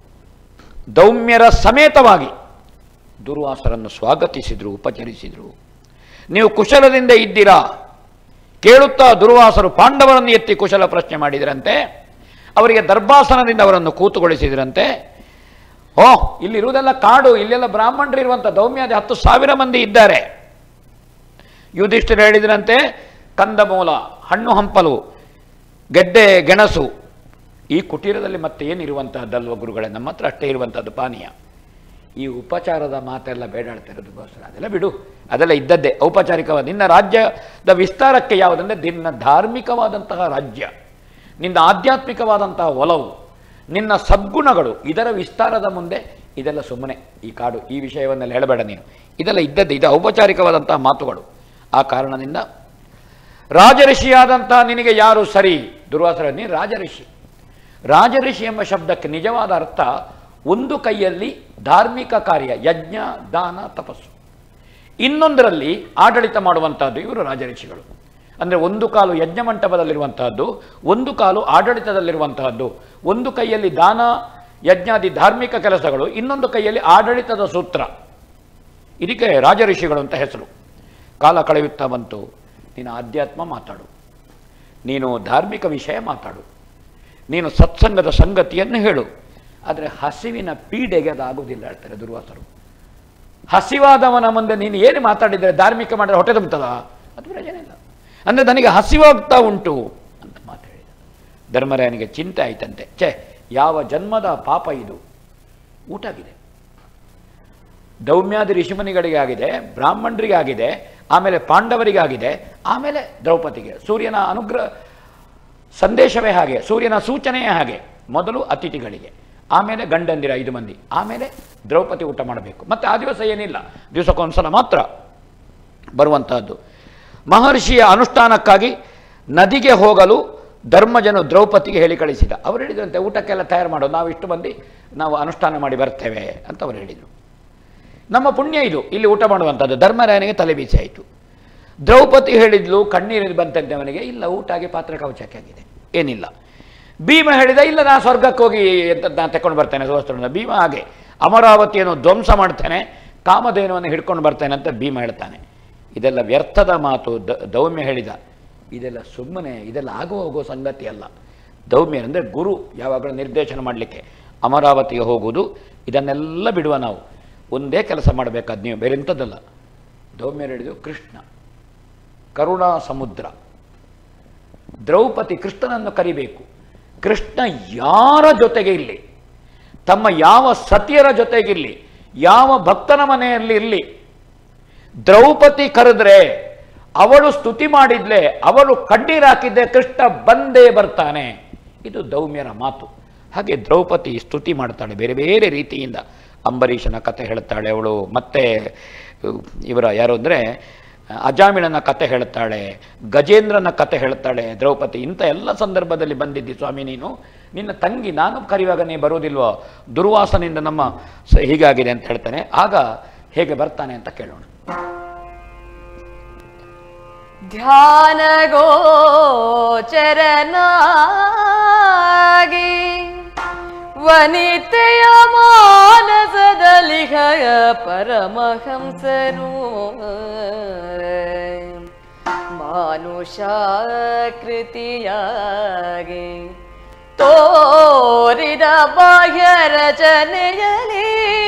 ದೌಮ್ಯರ ಸಮೇತವಾಗಿ ದುರ್ವಾಸರನ್ನು ಸ್ವಾಗತಿಸಿದರು ಉಪಚರಿಸಿದರು ನೀವು ಕುಶಲದಿಂದ ಇದ್ದೀರಾ ಕೇಳುತ್ತಾ ದುರ್ವಾಸರು ಪಾಂಡವರನ್ನು ಎತ್ತಿ ಕುಶಲ ಪ್ರಶ್ನೆ ಮಾಡಿದರಂತೆ ಅವರಿಗೆ ದರ್ಭಾಸನದಿಂದ ಅವರನ್ನು ಕೂತುಗೊಳಿಸಿದರಂತೆ ಓ ಇಲ್ಲಿರುವುದೆಲ್ಲ ಕಾಡು ಇಲ್ಲೆಲ್ಲ ಬ್ರಾಹ್ಮಣರು ಇರುವಂಥ ದೌಮ್ಯಾದಿ ಹತ್ತು ಸಾವಿರ ಮಂದಿ ಇದ್ದಾರೆ ಯುಧಿಷ್ಠಿರ ಹೇಳಿದ್ರಂತೆ ಕಂದಮೂಲ ಹಣ್ಣು ಹಂಪಲು ಗೆಡ್ಡೆ ಗೆಣಸು ಈ ಕುಟೀರದಲ್ಲಿ ಮತ್ತೆ ಏನಿರುವಂತಹದ್ದಲ್ವ ಗುರುಗಳೇ ನಮ್ಮ ಹತ್ರ ಅಷ್ಟೇ ಇರುವಂಥದ್ದು ಪಾನೀಯ ಈ ಉಪಚಾರದ ಮಾತೆಲ್ಲ ಬೇಡಾಡ್ತಿರೋದಕ್ಕೋಸ್ಕರ ಅದೆಲ್ಲ ಬಿಡು ಅದೆಲ್ಲ ಇದ್ದದ್ದೇ ಔಪಚಾರಿಕವಾದ ನಿನ್ನ ರಾಜ್ಯದ ವಿಸ್ತಾರಕ್ಕೆ ಯಾವುದಂದ್ರೆ ನಿನ್ನ ಧಾರ್ಮಿಕವಾದಂತಹ ರಾಜ್ಯ ನಿನ್ನ ಆಧ್ಯಾತ್ಮಿಕವಾದಂತಹ ಒಲವು ನಿನ್ನ ಸದ್ಗುಣಗಳು ಇದರ ವಿಸ್ತಾರದ ಮುಂದೆ ಇದೆಲ್ಲ ಸುಮ್ಮನೆ ಈ ಕಾಡು ಈ ವಿಷಯವನ್ನೆಲ್ಲ ಹೇಳಬೇಡ ನೀನು ಇದೆಲ್ಲ ಇದ್ದದ್ದೇ ಇದು ಔಪಚಾರಿಕವಾದಂತಹ ಮಾತುಗಳು ಆ ಕಾರಣದಿಂದ ರಾಜಋಷಿಯಾದಂತಹ ನಿನಗೆ ಯಾರು ಸರಿ ದುರ್ವಾಸರ ನೀನು ರಾಜಋಷಿ ರಾಜಋಷಿ ಎಂಬ ಶಬ್ದಕ್ಕೆ ನಿಜವಾದ ಅರ್ಥ ಒಂದು ಕೈಯಲ್ಲಿ ಧಾರ್ಮಿಕ ಕಾರ್ಯ ಯಜ್ಞ ದಾನ ತಪಸ್ಸು ಇನ್ನೊಂದರಲ್ಲಿ ಆಡಳಿತ ಮಾಡುವಂತಹದ್ದು ಇವರು ರಾಜಋಷಿಗಳು ಅಂದರೆ ಒಂದು ಕಾಲು ಯಜ್ಞ ಮಂಟಪದಲ್ಲಿರುವಂತಹದ್ದು ಒಂದು ಕಾಲು ಆಡಳಿತದಲ್ಲಿರುವಂತಹದ್ದು ಒಂದು ಕೈಯಲ್ಲಿ ದಾನ ಯಜ್ಞಾದಿ ಧಾರ್ಮಿಕ ಕೆಲಸಗಳು ಇನ್ನೊಂದು ಕೈಯಲ್ಲಿ ಆಡಳಿತದ ಸೂತ್ರ ಇದಕ್ಕೆ ರಾಜಋಷಿಗಳು ಅಂತ ಹೆಸರು ಕಾಲ ಕಳೆಯುತ್ತಾ ಬಂತು ನೀನು ಆಧ್ಯಾತ್ಮ ಮಾತಾಡು ನೀನು ಧಾರ್ಮಿಕ ವಿಷಯ ಮಾತಾಡು ನೀನು ಸತ್ಸಂಗದ ಸಂಗತಿಯನ್ನು ಹೇಳು ಆದರೆ ಹಸಿವಿನ ಪೀಡೆಗೆ ಅದಾಗುವುದಿಲ್ಲ ಹೇಳ್ತಾರೆ ದುರ್ವಾಸರು ಹಸಿವಾದವನ ಮುಂದೆ ನೀನು ಏನು ಮಾತಾಡಿದರೆ ಧಾರ್ಮಿಕ ಮಾಡಿದ್ರೆ ಹೊಟ್ಟೆ ತುಂಬುತ್ತದ ಅದು ಪ್ರಯೋಜನ ಇಲ್ಲ ಅಂದರೆ ನನಗೆ ಹಸಿವಾಗ್ತಾ ಉಂಟು ಅಂತ ಮಾತು ಹೇಳಿದ ಧರ್ಮರಾಯನಿಗೆ ಚಿಂತೆ ಆಯ್ತಂತೆ ಛೇ ಯಾವ ಜನ್ಮದ ಪಾಪ ಇದು ಊಟ ಆಗಿದೆ ದೌಮ್ಯಾದಿ ಋಷಿಮುನಿಗಳಿಗೆ ಆಗಿದೆ ಬ್ರಾಹ್ಮಣರಿಗೆ ಆಗಿದೆ ಆಮೇಲೆ ಪಾಂಡವರಿಗೆ ಆಗಿದೆ ಆಮೇಲೆ ದ್ರೌಪದಿಗೆ ಸೂರ್ಯನ ಅನುಗ್ರಹ ಸಂದೇಶವೇ ಹಾಗೆ ಸೂರ್ಯನ ಸೂಚನೆಯೇ ಹಾಗೆ ಮೊದಲು ಅತಿಥಿಗಳಿಗೆ ಆಮೇಲೆ ಗಂಡಂದಿರ ಐದು ಮಂದಿ ಆಮೇಲೆ ದ್ರೌಪದಿ ಊಟ ಮಾಡಬೇಕು ಮತ್ತೆ ಆ ದಿವಸ ಏನಿಲ್ಲ ದಿವಸಕ್ಕೊಂದ್ಸಲ ಮಾತ್ರ ಬರುವಂತಹದ್ದು ಮಹರ್ಷಿಯ ಅನುಷ್ಠಾನಕ್ಕಾಗಿ ನದಿಗೆ ಹೋಗಲು ಧರ್ಮಜನು ದ್ರೌಪದಿಗೆ ಹೇಳಿ ಕಳಿಸಿದ ಅವರು ಹೇಳಿದಂತೆ ಊಟಕ್ಕೆಲ್ಲ ತಯಾರು ಮಾಡೋದು ನಾವು ಇಷ್ಟು ಮಂದಿ ನಾವು ಅನುಷ್ಠಾನ ಮಾಡಿ ಬರ್ತೇವೆ ಅಂತ ಅವರು ಹೇಳಿದರು ನಮ್ಮ ಪುಣ್ಯ ಇದು ಇಲ್ಲಿ ಊಟ ಮಾಡುವಂಥದ್ದು ಧರ್ಮರಾಯನಿಗೆ ತಲೆ ಬೀಸಿ ಆಯಿತು ದ್ರೌಪದಿ ಹೇಳಿದ್ಲು ಕಣ್ಣೀರು ಬಂತಂತೆ ಅವನಿಗೆ ಇಲ್ಲ ಊಟ ಆಗಿ ಪಾತ್ರ ಕವಚಕ್ಕೆ ಆಗಿದೆ ಏನಿಲ್ಲ ಭೀಮ ಹೇಳಿದ ಇಲ್ಲ ನಾ ಸ್ವರ್ಗಕ್ಕೆ ಹೋಗಿ ಅಂತ ನಾನು ತಕೊಂಡು ಬರ್ತೇನೆ ಸುವಸ್ತ್ರನ ಭೀಮ ಹಾಗೆ ಅಮರಾವತಿಯನ್ನು ಧ್ವಂಸ ಮಾಡ್ತೇನೆ ಕಾಮಧೇನುವನ್ನು ಹಿಡ್ಕೊಂಡು ಬರ್ತೇನೆ ಅಂತ ಭೀಮ ಹೇಳ್ತಾನೆ ಇದೆಲ್ಲ ವ್ಯರ್ಥದ ಮಾತು ದ ದೌಮ್ಯ ಹೇಳಿದ ಇದೆಲ್ಲ ಸುಮ್ಮನೆ ಇದೆಲ್ಲ ಆಗೋ ಹೋಗೋ ಸಂಗತಿ ಅಲ್ಲ ದೌಮ್ಯ ಅಂದರೆ ಗುರು ಯಾವಾಗಲೂ ನಿರ್ದೇಶನ ಮಾಡಲಿಕ್ಕೆ ಅಮರಾವತಿಗೆ ಹೋಗುವುದು ಇದನ್ನೆಲ್ಲ ಬಿಡುವ ನಾವು ಒಂದೇ ಕೆಲಸ ಮಾಡಬೇಕಾದ ನೀವು ಬೇರೆ ಎಂಥದ್ದಲ್ಲ ದೌಮ್ಯರು ಹೇಳಿದು ಕೃಷ್ಣ ಕರುಣಾ ಸಮುದ್ರ ದ್ರೌಪದಿ ಕೃಷ್ಣನನ್ನು ಕರಿಬೇಕು ಕೃಷ್ಣ ಯಾರ ಜೊತೆಗೆ ಇರಲಿ ತಮ್ಮ ಯಾವ ಸತಿಯರ ಜೊತೆಗಿರಲಿ ಯಾವ ಭಕ್ತನ ಮನೆಯಲ್ಲಿ ಇರಲಿ ದ್ರೌಪದಿ ಕರೆದ್ರೆ ಅವಳು ಸ್ತುತಿ ಮಾಡಿದ್ಲೆ ಅವಳು ಕಣ್ಣೀರಾಕಿದ್ದೆ ಕೃಷ್ಣ ಬಂದೇ ಬರ್ತಾನೆ ಇದು ದೌಮ್ಯರ ಮಾತು ಹಾಗೆ ದ್ರೌಪದಿ ಸ್ತುತಿ ಮಾಡ್ತಾಳೆ ಬೇರೆ ಬೇರೆ ರೀತಿಯಿಂದ ಅಂಬರೀಷನ ಕತೆ ಹೇಳ್ತಾಳೆ ಅವಳು ಮತ್ತೆ ಇವರ ಯಾರು ಅಂದರೆ ಅಜಾಮಿಳನ ಕತೆ ಹೇಳ್ತಾಳೆ ಗಜೇಂದ್ರನ ಕತೆ ಹೇಳ್ತಾಳೆ ದ್ರೌಪದಿ ಇಂಥ ಎಲ್ಲ ಸಂದರ್ಭದಲ್ಲಿ ಬಂದಿದ್ದಿ ಸ್ವಾಮಿ ನೀನು ನಿನ್ನ ತಂಗಿ ನಾನು ಕರೆಯುವಾಗ ನೀ ಬರೋದಿಲ್ವೋ ದುರ್ವಾಸನಿಂದ ನಮ್ಮ ಸ- ಹೀಗಾಗಿದೆ ಅಂತ ಹೇಳ್ತಾನೆ ಆಗ ಹೇಗೆ ಬರ್ತಾನೆ ಅಂತ ಕೇಳೋಣ ಧ್ಯಾನಗೋಚರನಾಗಿ ವನಿತೆಯ ಮಾನಸದಲ್ಲಿ ಹಯ ಪರಮಹಂಸನು ಮಾನುಷಾಕೃತಿಯಾಗಿ ತೋರಿದ ಬಾಹ್ಯ ರಚನೆಯಲಿ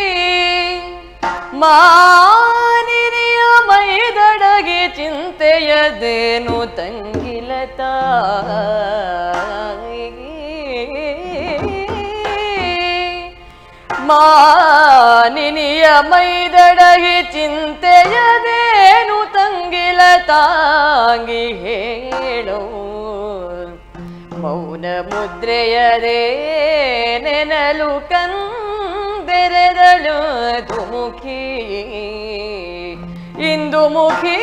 ಮಾನಿನಿಯ ಮೈದಡಗೆ ಚಿಂತೆಯದೇನು ತಂಗಿಲತ ಮಾನಿನಿಯ ಮೈದಡಗೆ ಚಿಂತೆಯದೇನು ತಂಗಿಲ ತಾಂಗಿ ಹೇಳೋ ಮೌನ ಮುದ್ರೆಯದೇ ನೆನಲು ಕಂದೆರೆದಳು ಧುಮುಖಿ ಇಂದು ಮುಖಿ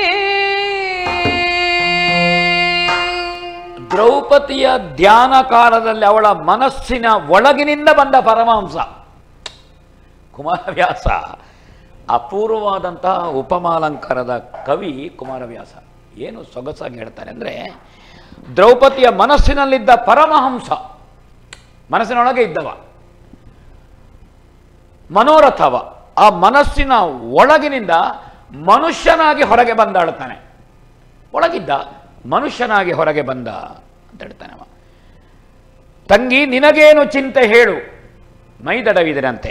ದ್ರೌಪದಿಯ ಧ್ಯಾನ ಕಾಲದಲ್ಲಿ ಅವಳ ಮನಸ್ಸಿನ ಒಳಗಿನಿಂದ ಬಂದ ಪರಮಹಂಸ ಕುಮಾರವ್ಯಾಸ ಅಪೂರ್ವವಾದಂತಹ ಉಪಮಾಲಂಕಾರದ ಕವಿ ಕುಮಾರವ್ಯಾಸ ಏನು ಸೊಗಸಾಗಿ ಹೇಳ್ತಾರೆ ಅಂದರೆ ದ್ರೌಪದಿಯ ಮನಸ್ಸಿನಲ್ಲಿದ್ದ ಪರಮಹಂಸ ಮನಸ್ಸಿನೊಳಗೆ ಇದ್ದವ ಮನೋರಥವ ಆ ಮನಸ್ಸಿನ ಒಳಗಿನಿಂದ ಮನುಷ್ಯನಾಗಿ ಹೊರಗೆ ಬಂದಾಳ್ತಾನೆ ಒಳಗಿದ್ದ ಮನುಷ್ಯನಾಗಿ ಹೊರಗೆ ಬಂದ ಅಂತ ಹೇಳ್ತಾನೆ ಅವ ತಂಗಿ ನಿನಗೇನು ಚಿಂತೆ ಹೇಳು ಮೈದಡವಿದರಂತೆ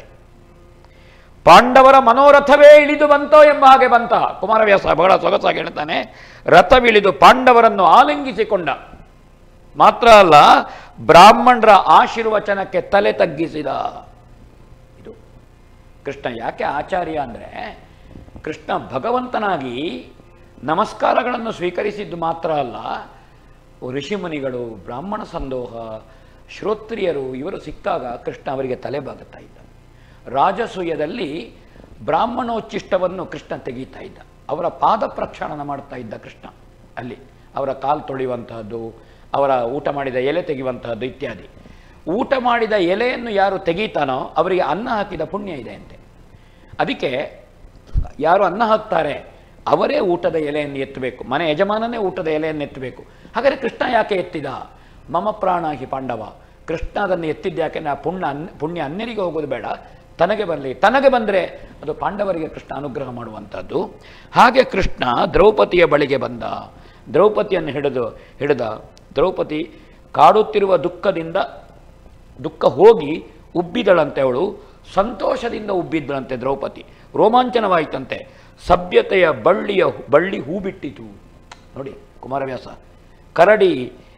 ಪಾಂಡವರ ಮನೋರಥವೇ ಇಳಿದು ಬಂತೋ ಎಂಬ ಹಾಗೆ ಬಂತ ಕುಮಾರವ್ಯಾಸ ಬಹಳ ಸೊಗಸಾಗಿ ಹೇಳ್ತಾನೆ ರಥವಿಳಿದು ಪಾಂಡವರನ್ನು ಆಲಿಂಗಿಸಿಕೊಂಡ ಮಾತ್ರ ಅಲ್ಲ ಬ್ರಾಹ್ಮಣರ ಆಶೀರ್ವಚನಕ್ಕೆ ತಲೆ ತಗ್ಗಿಸಿದ ಇದು ಕೃಷ್ಣ ಯಾಕೆ ಆಚಾರ್ಯ ಅಂದರೆ ಕೃಷ್ಣ ಭಗವಂತನಾಗಿ ನಮಸ್ಕಾರಗಳನ್ನು ಸ್ವೀಕರಿಸಿದ್ದು ಮಾತ್ರ ಅಲ್ಲ ಋಷಿಮುನಿಗಳು ಬ್ರಾಹ್ಮಣ ಸಂದೋಹ ಶ್ರೋತ್ರಿಯರು ಇವರು ಸಿಕ್ಕಾಗ ಕೃಷ್ಣ ಅವರಿಗೆ ತಲೆ ಬಾಗುತ್ತಾ ಇದ್ದ ರಾಜಸೂಯದಲ್ಲಿ ಬ್ರಾಹ್ಮಣೋಚ್ಚಿಷ್ಟವನ್ನು ಕೃಷ್ಣ ತೆಗೀತಾ ಇದ್ದ ಅವರ ಪಾದ ಪ್ರಕ್ಷಾಳನ ಮಾಡ್ತಾ ಇದ್ದ ಕೃಷ್ಣ ಅಲ್ಲಿ ಅವರ ಕಾಲು ತೊಳೆಯುವಂತಹದ್ದು ಅವರ ಊಟ ಮಾಡಿದ ಎಲೆ ತೆಗೆಯುವಂತಹದ್ದು ಇತ್ಯಾದಿ ಊಟ ಮಾಡಿದ ಎಲೆಯನ್ನು ಯಾರು ತೆಗೀತಾನೋ ಅವರಿಗೆ ಅನ್ನ ಹಾಕಿದ ಪುಣ್ಯ ಇದೆ ಅಂತೆ ಅದಕ್ಕೆ ಯಾರು ಅನ್ನ ಹಾಕ್ತಾರೆ ಅವರೇ ಊಟದ ಎಲೆಯನ್ನು ಎತ್ತಬೇಕು ಮನೆ ಯಜಮಾನನೇ ಊಟದ ಎಲೆಯನ್ನು ಎತ್ತಬೇಕು ಹಾಗಾದರೆ ಕೃಷ್ಣ ಯಾಕೆ ಎತ್ತಿದ ಮಮ ಪ್ರಾಣ ಹಿ ಪಾಂಡವ ಕೃಷ್ಣ ಅದನ್ನು ಎತ್ತಿದ್ದು ಯಾಕೆಂದ್ರೆ ಆ ಪುಣ್ಯ ಅನ್ ಪುಣ್ಯ ಅನ್ಯರಿಗೆ ಹೋಗೋದು ಬೇಡ ತನಗೆ ಬರಲಿ ತನಗೆ ಬಂದರೆ ಅದು ಪಾಂಡವರಿಗೆ ಕೃಷ್ಣ ಅನುಗ್ರಹ ಮಾಡುವಂಥದ್ದು ಹಾಗೆ ಕೃಷ್ಣ ದ್ರೌಪದಿಯ ಬಳಿಗೆ ಬಂದ ದ್ರೌಪದಿಯನ್ನು ಹಿಡಿದು ಹಿಡಿದ ದ್ರೌಪದಿ ಕಾಡುತ್ತಿರುವ ದುಃಖದಿಂದ ದುಃಖ ಹೋಗಿ ಉಬ್ಬಿದಳಂತೆ ಅವಳು ಸಂತೋಷದಿಂದ ಉಬ್ಬಿದ್ದಳಂತೆ ದ್ರೌಪದಿ ರೋಮಾಂಚನವಾಯಿತಂತೆ ಸಭ್ಯತೆಯ ಬಳ್ಳಿಯ ಬಳ್ಳಿ ಹೂ ಬಿಟ್ಟಿತು ನೋಡಿ ಕುಮಾರವ್ಯಾಸ ಕರಡಿ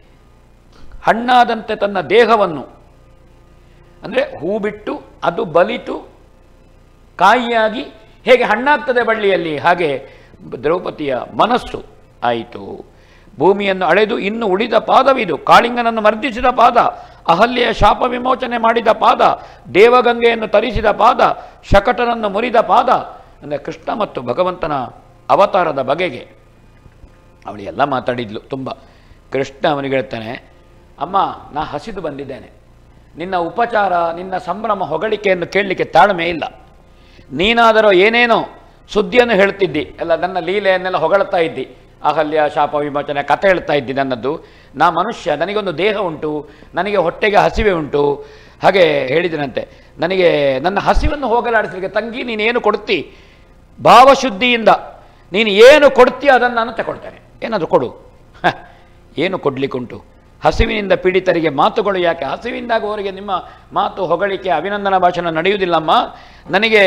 ಹಣ್ಣಾದಂತೆ ತನ್ನ ದೇಹವನ್ನು ಅಂದರೆ ಹೂ ಬಿಟ್ಟು ಅದು ಬಲಿತು ಕಾಯಿಯಾಗಿ ಹೇಗೆ ಹಣ್ಣಾಗ್ತದೆ ಬಳ್ಳಿಯಲ್ಲಿ ಹಾಗೆ ದ್ರೌಪದಿಯ ಮನಸ್ಸು ಆಯಿತು ಭೂಮಿಯನ್ನು ಅಳೆದು ಇನ್ನು ಉಳಿದ ಪಾದವಿದು ಕಾಳಿಂಗನನ್ನು ಮರ್ದಿಸಿದ ಪಾದ ಅಹಲ್ಯೆಯ ಶಾಪ ವಿಮೋಚನೆ ಮಾಡಿದ ಪಾದ ದೇವಗಂಗೆಯನ್ನು ತರಿಸಿದ ಪಾದ ಶಕಟನನ್ನು ಮುರಿದ ಪಾದ ಅಂದರೆ ಕೃಷ್ಣ ಮತ್ತು ಭಗವಂತನ ಅವತಾರದ ಬಗೆಗೆ ಅವಳು ಎಲ್ಲ ಮಾತಾಡಿದ್ಲು ತುಂಬ ಕೃಷ್ಣ ಅವನಿಗೆ ಹೇಳ್ತಾನೆ ಅಮ್ಮ ನಾ ಹಸಿದು ಬಂದಿದ್ದೇನೆ ನಿನ್ನ ಉಪಚಾರ ನಿನ್ನ ಸಂಭ್ರಮ ಹೊಗಳಿಕೆಯನ್ನು ಕೇಳಲಿಕ್ಕೆ ತಾಳ್ಮೆ ಇಲ್ಲ ನೀನಾದರೂ ಏನೇನೋ ಸುದ್ದಿಯನ್ನು ಹೇಳ್ತಿದ್ದಿ ಎಲ್ಲ ನನ್ನ ಲೀಲೆಯನ್ನೆಲ್ಲ ಹೊಗಳ್ತಾ ಇದ್ದಿ ಅಹಲ್ಯ ಶಾಪ ವಿಮೋಚನೆ ಕಥೆ ಹೇಳ್ತಾ ಇದ್ದಿ ನನ್ನದು ನಾ ಮನುಷ್ಯ ನನಗೊಂದು ದೇಹ ಉಂಟು ನನಗೆ ಹೊಟ್ಟೆಗೆ ಹಸಿವೆ ಉಂಟು ಹಾಗೆ ಹೇಳಿದನಂತೆ ನನಗೆ ನನ್ನ ಹಸಿವನ್ನು ಹೋಗಲಾಡಿಸಲಿಕ್ಕೆ ತಂಗಿ ನೀನೇನು ಕೊಡ್ತಿ ಭಾವಶುದ್ಧಿಯಿಂದ ನೀನು ಏನು ಕೊಡ್ತೀಯ ಅದನ್ನು ನಾನು ತಗೊಳ್ತೇನೆ ಏನಾದರೂ ಕೊಡು ಹ, ಏನು ಕೊಡ್ಲಿಕ್ಕುಂಟು ಹಸಿವಿನಿಂದ ಪೀಡಿತರಿಗೆ ಮಾತುಗಳು ಯಾಕೆ ಹಸಿವಿಂದಾಗುವವರಿಗೆ ನಿಮ್ಮ ಮಾತು ಹೊಗಳಿಕೆ ಅಭಿನಂದನಾ ಭಾಷಣ ನಡೆಯುವುದಿಲ್ಲಮ್ಮ ನನಗೆ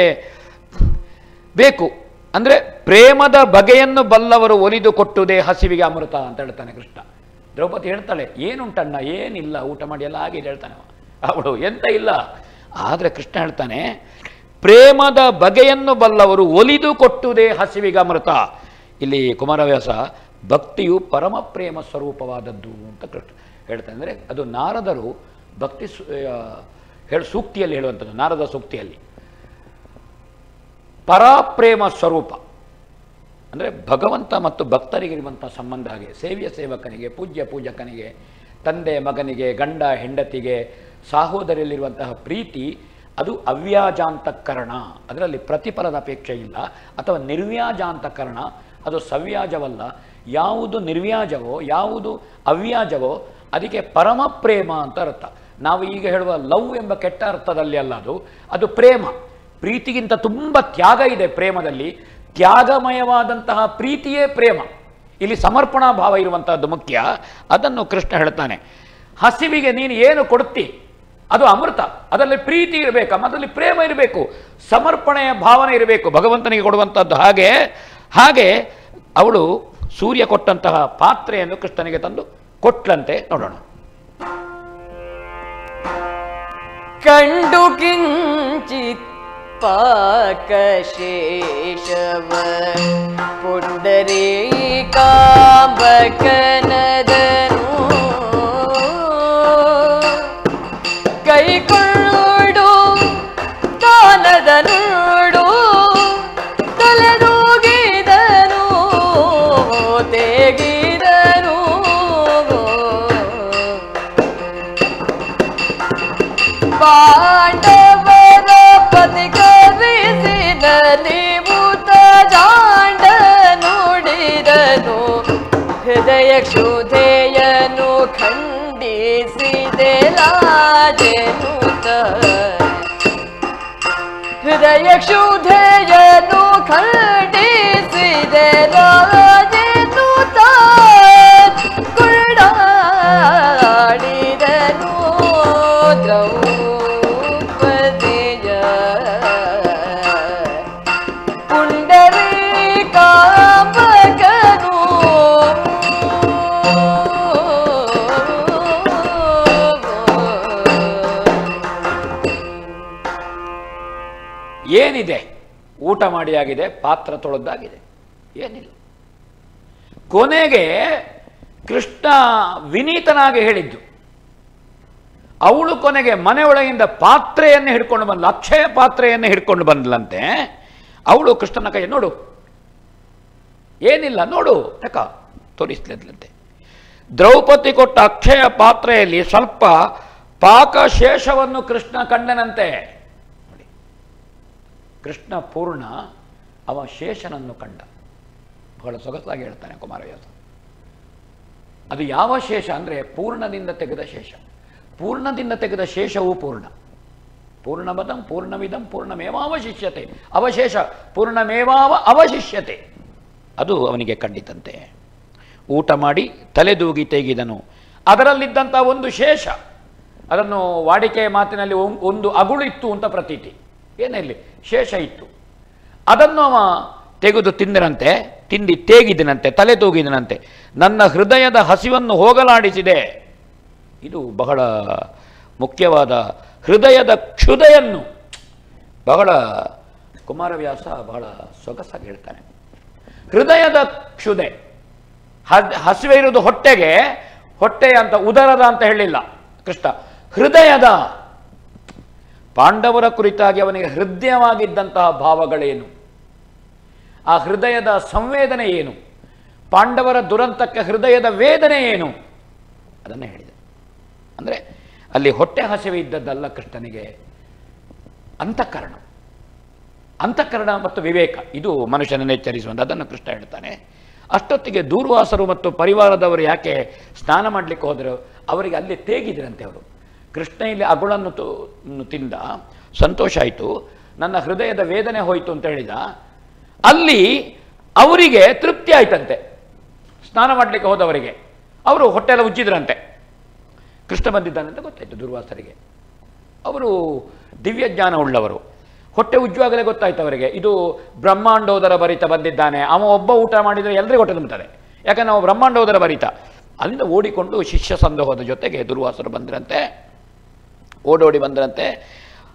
ಬೇಕು ಅಂದರೆ ಪ್ರೇಮದ ಬಗೆಯನ್ನು ಬಲ್ಲವರು ಒಲಿದು ಕೊಟ್ಟುದೇ ಹಸಿವಿಗೆ ಅಮೃತ ಅಂತ ಹೇಳ್ತಾನೆ ಕೃಷ್ಣ ದ್ರೌಪದಿ ಹೇಳ್ತಾಳೆ ಏನುಂಟಣ್ಣ ಏನಿಲ್ಲ ಊಟ ಮಾಡಿ ಎಲ್ಲ ಆಗಿದೆ ಹೇಳ್ತಾನೆ ಅವ. ಅವಳು ಎಂತ ಇಲ್ಲ ಆದರೆ ಕೃಷ್ಣ ಹೇಳ್ತಾನೆ ಪ್ರೇಮದ ಬಗೆಯನ್ನು ಬಲ್ಲವರು ಒಲಿದು ಕೊಟ್ಟುದೇ ಹಸಿವಿಗೆ ಅಮೃತ ಇಲ್ಲಿ ಕುಮಾರವ್ಯಾಸ ಭಕ್ತಿಯು ಪರಮ ಪ್ರೇಮ ಸ್ವರೂಪವಾದದ್ದು ಅಂತ ಕೃಷ್ಣ ಹೇಳ್ತಾನೆ ಅಂದರೆ ಅದು ನಾರದರು ಭಕ್ತಿ ಸು- ಆ, ಹೇಳ ಸೂಕ್ತಿಯಲ್ಲಿ ಹೇಳುವಂಥದ್ದು ನಾರದ ಸೂಕ್ತಿಯಲ್ಲಿ ಪರಾಪ್ರೇಮ ಸ್ವರೂಪ ಅಂದರೆ ಭಗವಂತ ಮತ್ತು ಭಕ್ತರಿಗಿರುವಂಥ ಸಂಬಂಧ ಹಾಗೆ ಸೇವ್ಯ ಸೇವಕನಿಗೆ ಪೂಜ್ಯ ಪೂಜಕನಿಗೆ ತಂದೆ ಮಗನಿಗೆ ಗಂಡ ಹೆಂಡತಿಗೆ ಸಹೋದರಿಯಲ್ಲಿರುವಂತಹ ಪ್ರೀತಿ ಅದು ಅವ್ಯಾಜಾಂತಕರಣ ಅದರಲ್ಲಿ ಪ್ರತಿಫಲದ ಅಪೇಕ್ಷೆ ಇಲ್ಲ ಅಥವಾ ನಿರ್ವ್ಯಾಜಾಂತಕರಣ ಅದು ಸವ್ಯಾಜವಲ್ಲ ಯಾವುದು ನಿರ್ವ್ಯಾಜವೋ ಯಾವುದು ಅವ್ಯಾಜವೋ ಅದಕ್ಕೆ ಪರಮ ಪ್ರೇಮ ಅಂತ ಅರ್ಥ ನಾವು ಈಗ ಹೇಳುವ ಲವ್ ಎಂಬ ಕೆಟ್ಟ ಅರ್ಥದಲ್ಲಿ ಅಲ್ಲ ಅದು ಅದು ಪ್ರೇಮ ಪ್ರೀತಿಗಿಂತ ತುಂಬ ತ್ಯಾಗ ಇದೆ ಪ್ರೇಮದಲ್ಲಿ ತ್ಯಾಗಮಯವಾದಂತಹ ಪ್ರೀತಿಯೇ ಪ್ರೇಮ ಇಲ್ಲಿ ಸಮರ್ಪಣಾ ಭಾವ ಇರುವಂತಹದ್ದು ಮುಖ್ಯ ಅದನ್ನು ಕೃಷ್ಣ ಹೇಳ್ತಾನೆ ಹಸಿವಿಗೆ ನೀನು ಏನು ಕೊಡ್ತಿ ಅದು ಅಮೃತ ಅದರಲ್ಲಿ ಪ್ರೀತಿ ಇರಬೇಕು ಅದರಲ್ಲಿ ಪ್ರೇಮ ಇರಬೇಕು ಸಮರ್ಪಣೆಯ ಭಾವನೆ ಇರಬೇಕು ಭಗವಂತನಿಗೆ ಕೊಡುವಂಥದ್ದು ಹಾಗೆ ಹಾಗೆ ಅವಳು ಸೂರ್ಯ ಕೊಟ್ಟಂತಹ ಪಾತ್ರೆಯನ್ನು ಕೃಷ್ಣನಿಗೆ ತಂದು ಕೊಟ್ಲಂತೆ ನೋಡೋಣ ಕಂಡು ಕಿಂಚಿತ್ ಪಾಕಶೇಷವ ಪುಂಡರೀಕಾಂಬಕನದನು ಕೈಕೊಳ್ಳು ತಾನದ ನೋಡು ತಲೆದೂಗಿದನು ತೆಗಿದನು ಪಾಂಡವರ ಪತಿಕರಿಸಿದಲ್ಲಿ ಭೂತ ಜಾಂಡ ನುಡಿದನು ಹೃದಯ ಕ್ಷುಧೆಯನು ಖಂಡಿಸಿದೆ ರಾಜನುತ ಹೃದಯ ಕ್ಷುಧೆಯನು ಖಂಡಿಸಿದೆ ರಾಜನುತ ಕುಳ್ಳಾಡಿದನು ದ್ರೌಪದಿಯ ಪುಂಡರೀಕಾಂಬಕನು ಏನಿದೆ ಊಟ ಮಾಡಿ ಆಗಿದೆ ಪಾತ್ರ ತೊಳೆದಾಗಿದೆ ಏನಿಲ್ಲ ಕೊನೆಗೆ ಕೃಷ್ಣ ವಿನೀತನಾಗಿ ಹೇಳಿದ್ದು ಅವಳು ಕೊನೆಗೆ ಮನೆಯೊಳಗಿಂದ ಪಾತ್ರೆಯನ್ನು ಹಿಡ್ಕೊಂಡು ಬಂದ್ಲು ಅಕ್ಷಯ ಪಾತ್ರೆಯನ್ನು ಹಿಡ್ಕೊಂಡು ಬಂದ್ಲಂತೆ ಅವಳು ಕೃಷ್ಣನ ಕೈ ನೋಡು ಏನಿಲ್ಲ ನೋಡು ಯಾಕ ತೋರಿಸ್ಲಿದ್ಲಂತೆ ದ್ರೌಪದಿ ಕೊಟ್ಟ ಅಕ್ಷಯ ಪಾತ್ರೆಯಲ್ಲಿ ಸ್ವಲ್ಪ ಪಾಕಶೇಷವನ್ನು ಕೃಷ್ಣ ಕಂಡನಂತೆ ನೋಡಿ ಕೃಷ್ಣ ಪೂರ್ಣ ಅವ ಶೇಷನನ್ನು ಕಂಡ ಬಹಳ ಸೊಗಸಾಗಿ ಹೇಳ್ತಾನೆ ಕುಮಾರವ್ಯಾಸ ಅದು ಯಾವ ಶೇಷ ಅಂದರೆ ಪೂರ್ಣದಿಂದ ತೆಗೆದ ಶೇಷ ಪೂರ್ಣದಿಂದ ತೆಗೆದ ಶೇಷವೂ ಪೂರ್ಣ ಪೂರ್ಣಮದಂ ಪೂರ್ಣವಿದಂ ಪೂರ್ಣಮೇವಾವಶಿಷ್ಯತೆ ಅವಶೇಷ ಪೂರ್ಣಮೇವಾವ ಅವಶಿಷ್ಯತೆ ಅದು ಅವನಿಗೆ ಕಂಡಿತಂತೆ ಊಟ ಮಾಡಿ ತಲೆದೂಗಿ ತೆಗೆದನು ಅದರಲ್ಲಿದ್ದಂಥ ಒಂದು ಶೇಷ ಅದನ್ನು ವಾಡಿಕೆಯ ಮಾತಿನಲ್ಲಿ ಒಂ- ಒಂದು ಅಗುಳು ಇತ್ತು ಅಂತ ಪ್ರತೀತಿ ಏನಿರಲಿ ಶೇಷ ಇತ್ತು ಅದನ್ನು ಅವ ತೆಗೆದು ತಿಂದನಂತೆ ತಿಂದಿ ತೇಗಿದನಂತೆ ತಲೆ ತೂಗಿದನಂತೆ ನನ್ನ ಹೃದಯದ ಹಸಿವನ್ನು ಹೋಗಲಾಡಿಸಿದೆ ಇದು ಬಹಳ ಮುಖ್ಯವಾದ ಹೃದಯದ ಕ್ಷುದೆಯನ್ನು ಬಹಳ ಕುಮಾರವ್ಯಾಸ ಬಹಳ ಸೊಗಸಾಗಿ ಹೇಳ್ತಾನೆ ಹೃದಯದ ಕ್ಷುದೆ ಹ- ಹಸಿವೆ ಇರುವುದು ಹೊಟ್ಟೆಗೆ ಹೊಟ್ಟೆಯ ಅಂತ ಉದರದ ಅಂತ ಹೇಳಿಲ್ಲ ಕೃಷ್ಣ ಹೃದಯದ ಪಾಂಡವರ ಕುರಿತಾಗಿ ಅವನಿಗೆ ಹೃದಯವಾಗಿದ್ದಂತಹ ಭಾವಗಳೇನು ಆ ಹೃದಯದ ಸಂವೇದನೆ ಏನು ಪಾಂಡವರ ದುರಂತಕ್ಕೆ ಹೃದಯದ ವೇದನೆ ಏನು ಅದನ್ನೇ ಹೇಳಿದೆ ಅಂದರೆ ಅಲ್ಲಿ ಹೊಟ್ಟೆ ಹಸಿವೆ ಇದ್ದದ್ದಲ್ಲ ಕೃಷ್ಣನಿಗೆ ಅಂತಃಕರಣ ಅಂತಃಕರಣ ಮತ್ತು ವಿವೇಕ ಇದು ಮನುಷ್ಯನನ್ನು ಎಚ್ಚರಿಸುವಂಥ ಅದನ್ನು ಕೃಷ್ಣ ಹೇಳ್ತಾನೆ ಅಷ್ಟೊತ್ತಿಗೆ ದೂರ್ವಾಸರು ಮತ್ತು ಪರಿವಾರದವರು ಯಾಕೆ ಸ್ನಾನ ಮಾಡಲಿಕ್ಕೆ ಹೋದರು ಅವರಿಗೆ ಅಲ್ಲಿ ತೇಗಿದ್ರಂತೆ ಅವರು ಕೃಷ್ಣ ಇಲ್ಲಿ ಅಗುಳನ್ನು ತು- ನ್ನು ತಿಂದ ಸಂತೋಷ ಆಯಿತು ನನ್ನ ಹೃದಯದ ವೇದನೆ ಹೋಯಿತು ಅಂತ ಹೇಳಿದ ಅಲ್ಲಿ ಅವರಿಗೆ ತೃಪ್ತಿ ಆಯ್ತಂತೆ ಸ್ನಾನ ಮಾಡಲಿಕ್ಕೆ ಹೋದವರಿಗೆ ಅವರು ಹೊಟ್ಟೆ ಎಲ್ಲ ಉಜ್ಜಿದ್ರಂತೆ ಕೃಷ್ಣ ಬಂದಿದ್ದಾನೆ ಅಂತ ಗೊತ್ತಾಯಿತು ದುರ್ವಾಸರಿಗೆ ಅವರು ದಿವ್ಯ ಜ್ಞಾನ ಉಳ್ಳವರು ಹೊಟ್ಟೆ ಉಜ್ಜುವಾಗಲೇ ಗೊತ್ತಾಯ್ತು ಅವರಿಗೆ ಇದು ಬ್ರಹ್ಮಾಂಡೋದರ ಭರಿತ ಬಂದಿದ್ದಾನೆ ಅವ ಒಬ್ಬ ಊಟ ಮಾಡಿದರೆ ಎಲ್ಲರಿಗೂ ಹೊಟ್ಟೆ ತುಂಬುತ್ತದೆ ಯಾಕಂದ್ರೆ ನಾವು ಬ್ರಹ್ಮಾಂಡೋದರ ಭರಿತ ಅಲ್ಲಿಂದ ಓಡಿಕೊಂಡು ಶಿಷ್ಯ ಸಂದೋಹದ ಜೊತೆಗೆ ದುರ್ವಾಸರು ಬಂದ್ರಂತೆ ಓಡೋಡಿ ಬಂದ್ರಂತೆ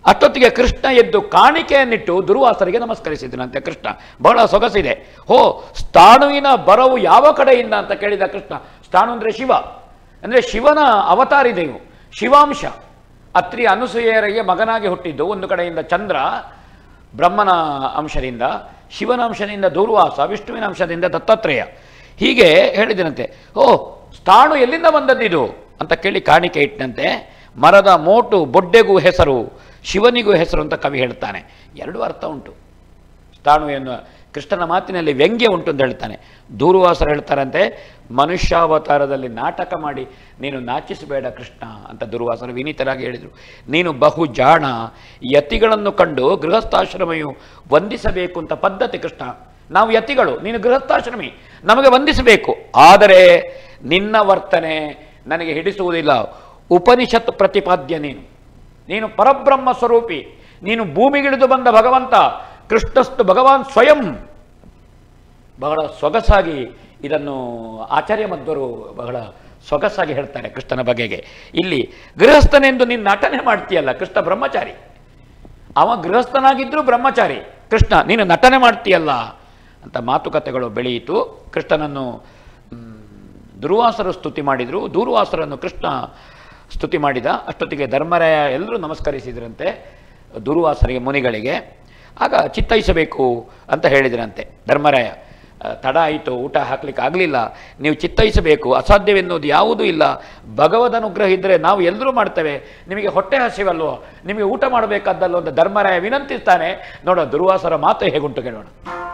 ಅಷ್ಟೊತ್ತಿಗೆ ಕೃಷ್ಣ ಎದ್ದು ಕಾಣಿಕೆಯನ್ನಿಟ್ಟು ದುರ್ವಾಸರಿಗೆ ನಮಸ್ಕರಿಸಿದನಂತೆ ಕೃಷ್ಣ ಬಹಳ ಸೊಗಸಿದೆ ಹೋ ಸ್ಥಾಣುವಿನ ಬರವು ಯಾವ ಕಡೆಯಿಂದ ಅಂತ ಕೇಳಿದ ಕೃಷ್ಣ ಸ್ಥಾಣು ಅಂದರೆ ಶಿವ ಅಂದರೆ ಶಿವನ ಅವತಾರಿದೆ ಇವು ಶಿವಾಂಶ ಅತ್ರಿ ಅನುಸೂಯರಿಗೆ ಮಗನಾಗಿ ಹುಟ್ಟಿದ್ದು ಒಂದು ಕಡೆಯಿಂದ ಚಂದ್ರ ಬ್ರಹ್ಮನ ಅಂಶದಿಂದ ಶಿವನ ಅಂಶದಿಂದ ದೂರ್ವಾಸ ವಿಷ್ಣುವಿನ ಅಂಶದಿಂದ ದತ್ತಾತ್ರೇಯ ಹೀಗೆ ಹೇಳಿದನಂತೆ ಓ ಸ್ಥಾಣು ಎಲ್ಲಿಂದ ಬಂದದ್ದಿದು ಅಂತ ಕೇಳಿ ಕಾಣಿಕೆ ಇಟ್ಟಂತೆ ಮರದ ಮೋಟು ಬೊಡ್ಡೆಗೂ ಹೆಸರು ಶಿವನಿಗೂ ಹೆಸರು ಅಂತ ಕವಿ ಹೇಳ್ತಾನೆ ಎರಡು ಅರ್ಥ ಉಂಟು ಸ್ಥಾಣು ಎನ್ನುವ ಕೃಷ್ಣನ ಮಾತಿನಲ್ಲಿ ವ್ಯಂಗ್ಯ ಉಂಟು ಅಂತ ಹೇಳ್ತಾನೆ ದೂರ್ವಾಸರು ಹೇಳ್ತಾರಂತೆ ಮನುಷ್ಯಾವತಾರದಲ್ಲಿ ನಾಟಕ ಮಾಡಿ ನೀನು ನಾಚಿಸಬೇಡ ಕೃಷ್ಣ ಅಂತ ದುರ್ವಾಸರು ವಿನೀತರಾಗಿ ಹೇಳಿದರು ನೀನು ಬಹು ಜಾಣ ಯತಿಗಳನ್ನು ಕಂಡು ಗೃಹಸ್ಥಾಶ್ರಮೆಯು ವಂದಿಸಬೇಕು ಅಂತ ಪದ್ಧತಿ ಕೃಷ್ಣ ನಾವು ಯತಿಗಳು ನೀನು ಗೃಹಸ್ಥಾಶ್ರಮಿ ನಮಗೆ ವಂದಿಸಬೇಕು ಆದರೆ ನಿನ್ನ ವರ್ತನೆ ನನಗೆ ಹಿಡಿಸುವುದಿಲ್ಲ ಉಪನಿಷತ್ ಪ್ರತಿಪಾದ್ಯ ನೀನು ನೀನು ಪರಬ್ರಹ್ಮ ಸ್ವರೂಪಿ ನೀನು ಭೂಮಿಗಿಳಿದು ಬಂದ ಭಗವಂತ ಕೃಷ್ಣಸ್ತು ಭಗವಾನ್ ಸ್ವಯಂ ಬಹಳ ಸೊಗಸಾಗಿ ಇದನ್ನು ಆಚಾರ್ಯ ಮಧ್ವರು ಬಹಳ ಸೊಗಸಾಗಿ ಹೇಳ್ತಾರೆ ಕೃಷ್ಣನ ಬಗೆಗೆ ಇಲ್ಲಿ ಗೃಹಸ್ಥನೆಂದು ನೀನು ನಟನೆ ಮಾಡ್ತೀಯಲ್ಲ ಕೃಷ್ಣ ಬ್ರಹ್ಮಚಾರಿ ಅವ ಗೃಹಸ್ಥನಾಗಿದ್ದರೂ ಬ್ರಹ್ಮಚಾರಿ ಕೃಷ್ಣ ನೀನು ನಟನೆ ಮಾಡ್ತೀಯಲ್ಲ ಅಂತ ಮಾತುಕತೆಗಳು ಬೆಳೆಯಿತು ಕೃಷ್ಣನನ್ನು ಮ್, ದುರ್ವಾಸರು ಸ್ತುತಿ ಮಾಡಿದರು ದೂರ್ವಾಸರನ್ನು ಕೃಷ್ಣ ಸ್ತುತಿ ಮಾಡಿದ ಅಷ್ಟೊತ್ತಿಗೆ ಧರ್ಮರಾಯ ಎಲ್ಲರೂ ನಮಸ್ಕರಿಸಿದ್ರಂತೆ ದುರ್ವಾಸರಿಗೆ ಮುನಿಗಳಿಗೆ ಆಗ ಚಿತ್ತೈಸಬೇಕು ಅಂತ ಹೇಳಿದ್ರಂತೆ ಧರ್ಮರಾಯ ಆ, ತಡ ಆಯಿತು ಊಟ ಹಾಕ್ಲಿಕ್ಕೆ ಆಗಲಿಲ್ಲ ನೀವು ಚಿತ್ತೈಸಬೇಕು ಅಸಾಧ್ಯವೆನ್ನುವುದು ಯಾವುದೂ ಇಲ್ಲ ಭಗವದ್ ಅನುಗ್ರಹ ಇದ್ದರೆ ನಾವು ಎಲ್ಲರೂ ಮಾಡ್ತೇವೆ ನಿಮಗೆ ಹೊಟ್ಟೆ ಹಸಿವಲ್ವೋ ನಿಮಗೆ ಊಟ ಮಾಡಬೇಕಾದ್ದಲ್ಲೋ ಅಂತ ಧರ್ಮರಾಯ ವಿನಂತಿಸ್ತಾನೆ ನೋಡೋ ದುರ್ವಾಸರ ಮಾತು ಹೇಗುಂಟು ಕೇಳೋಣ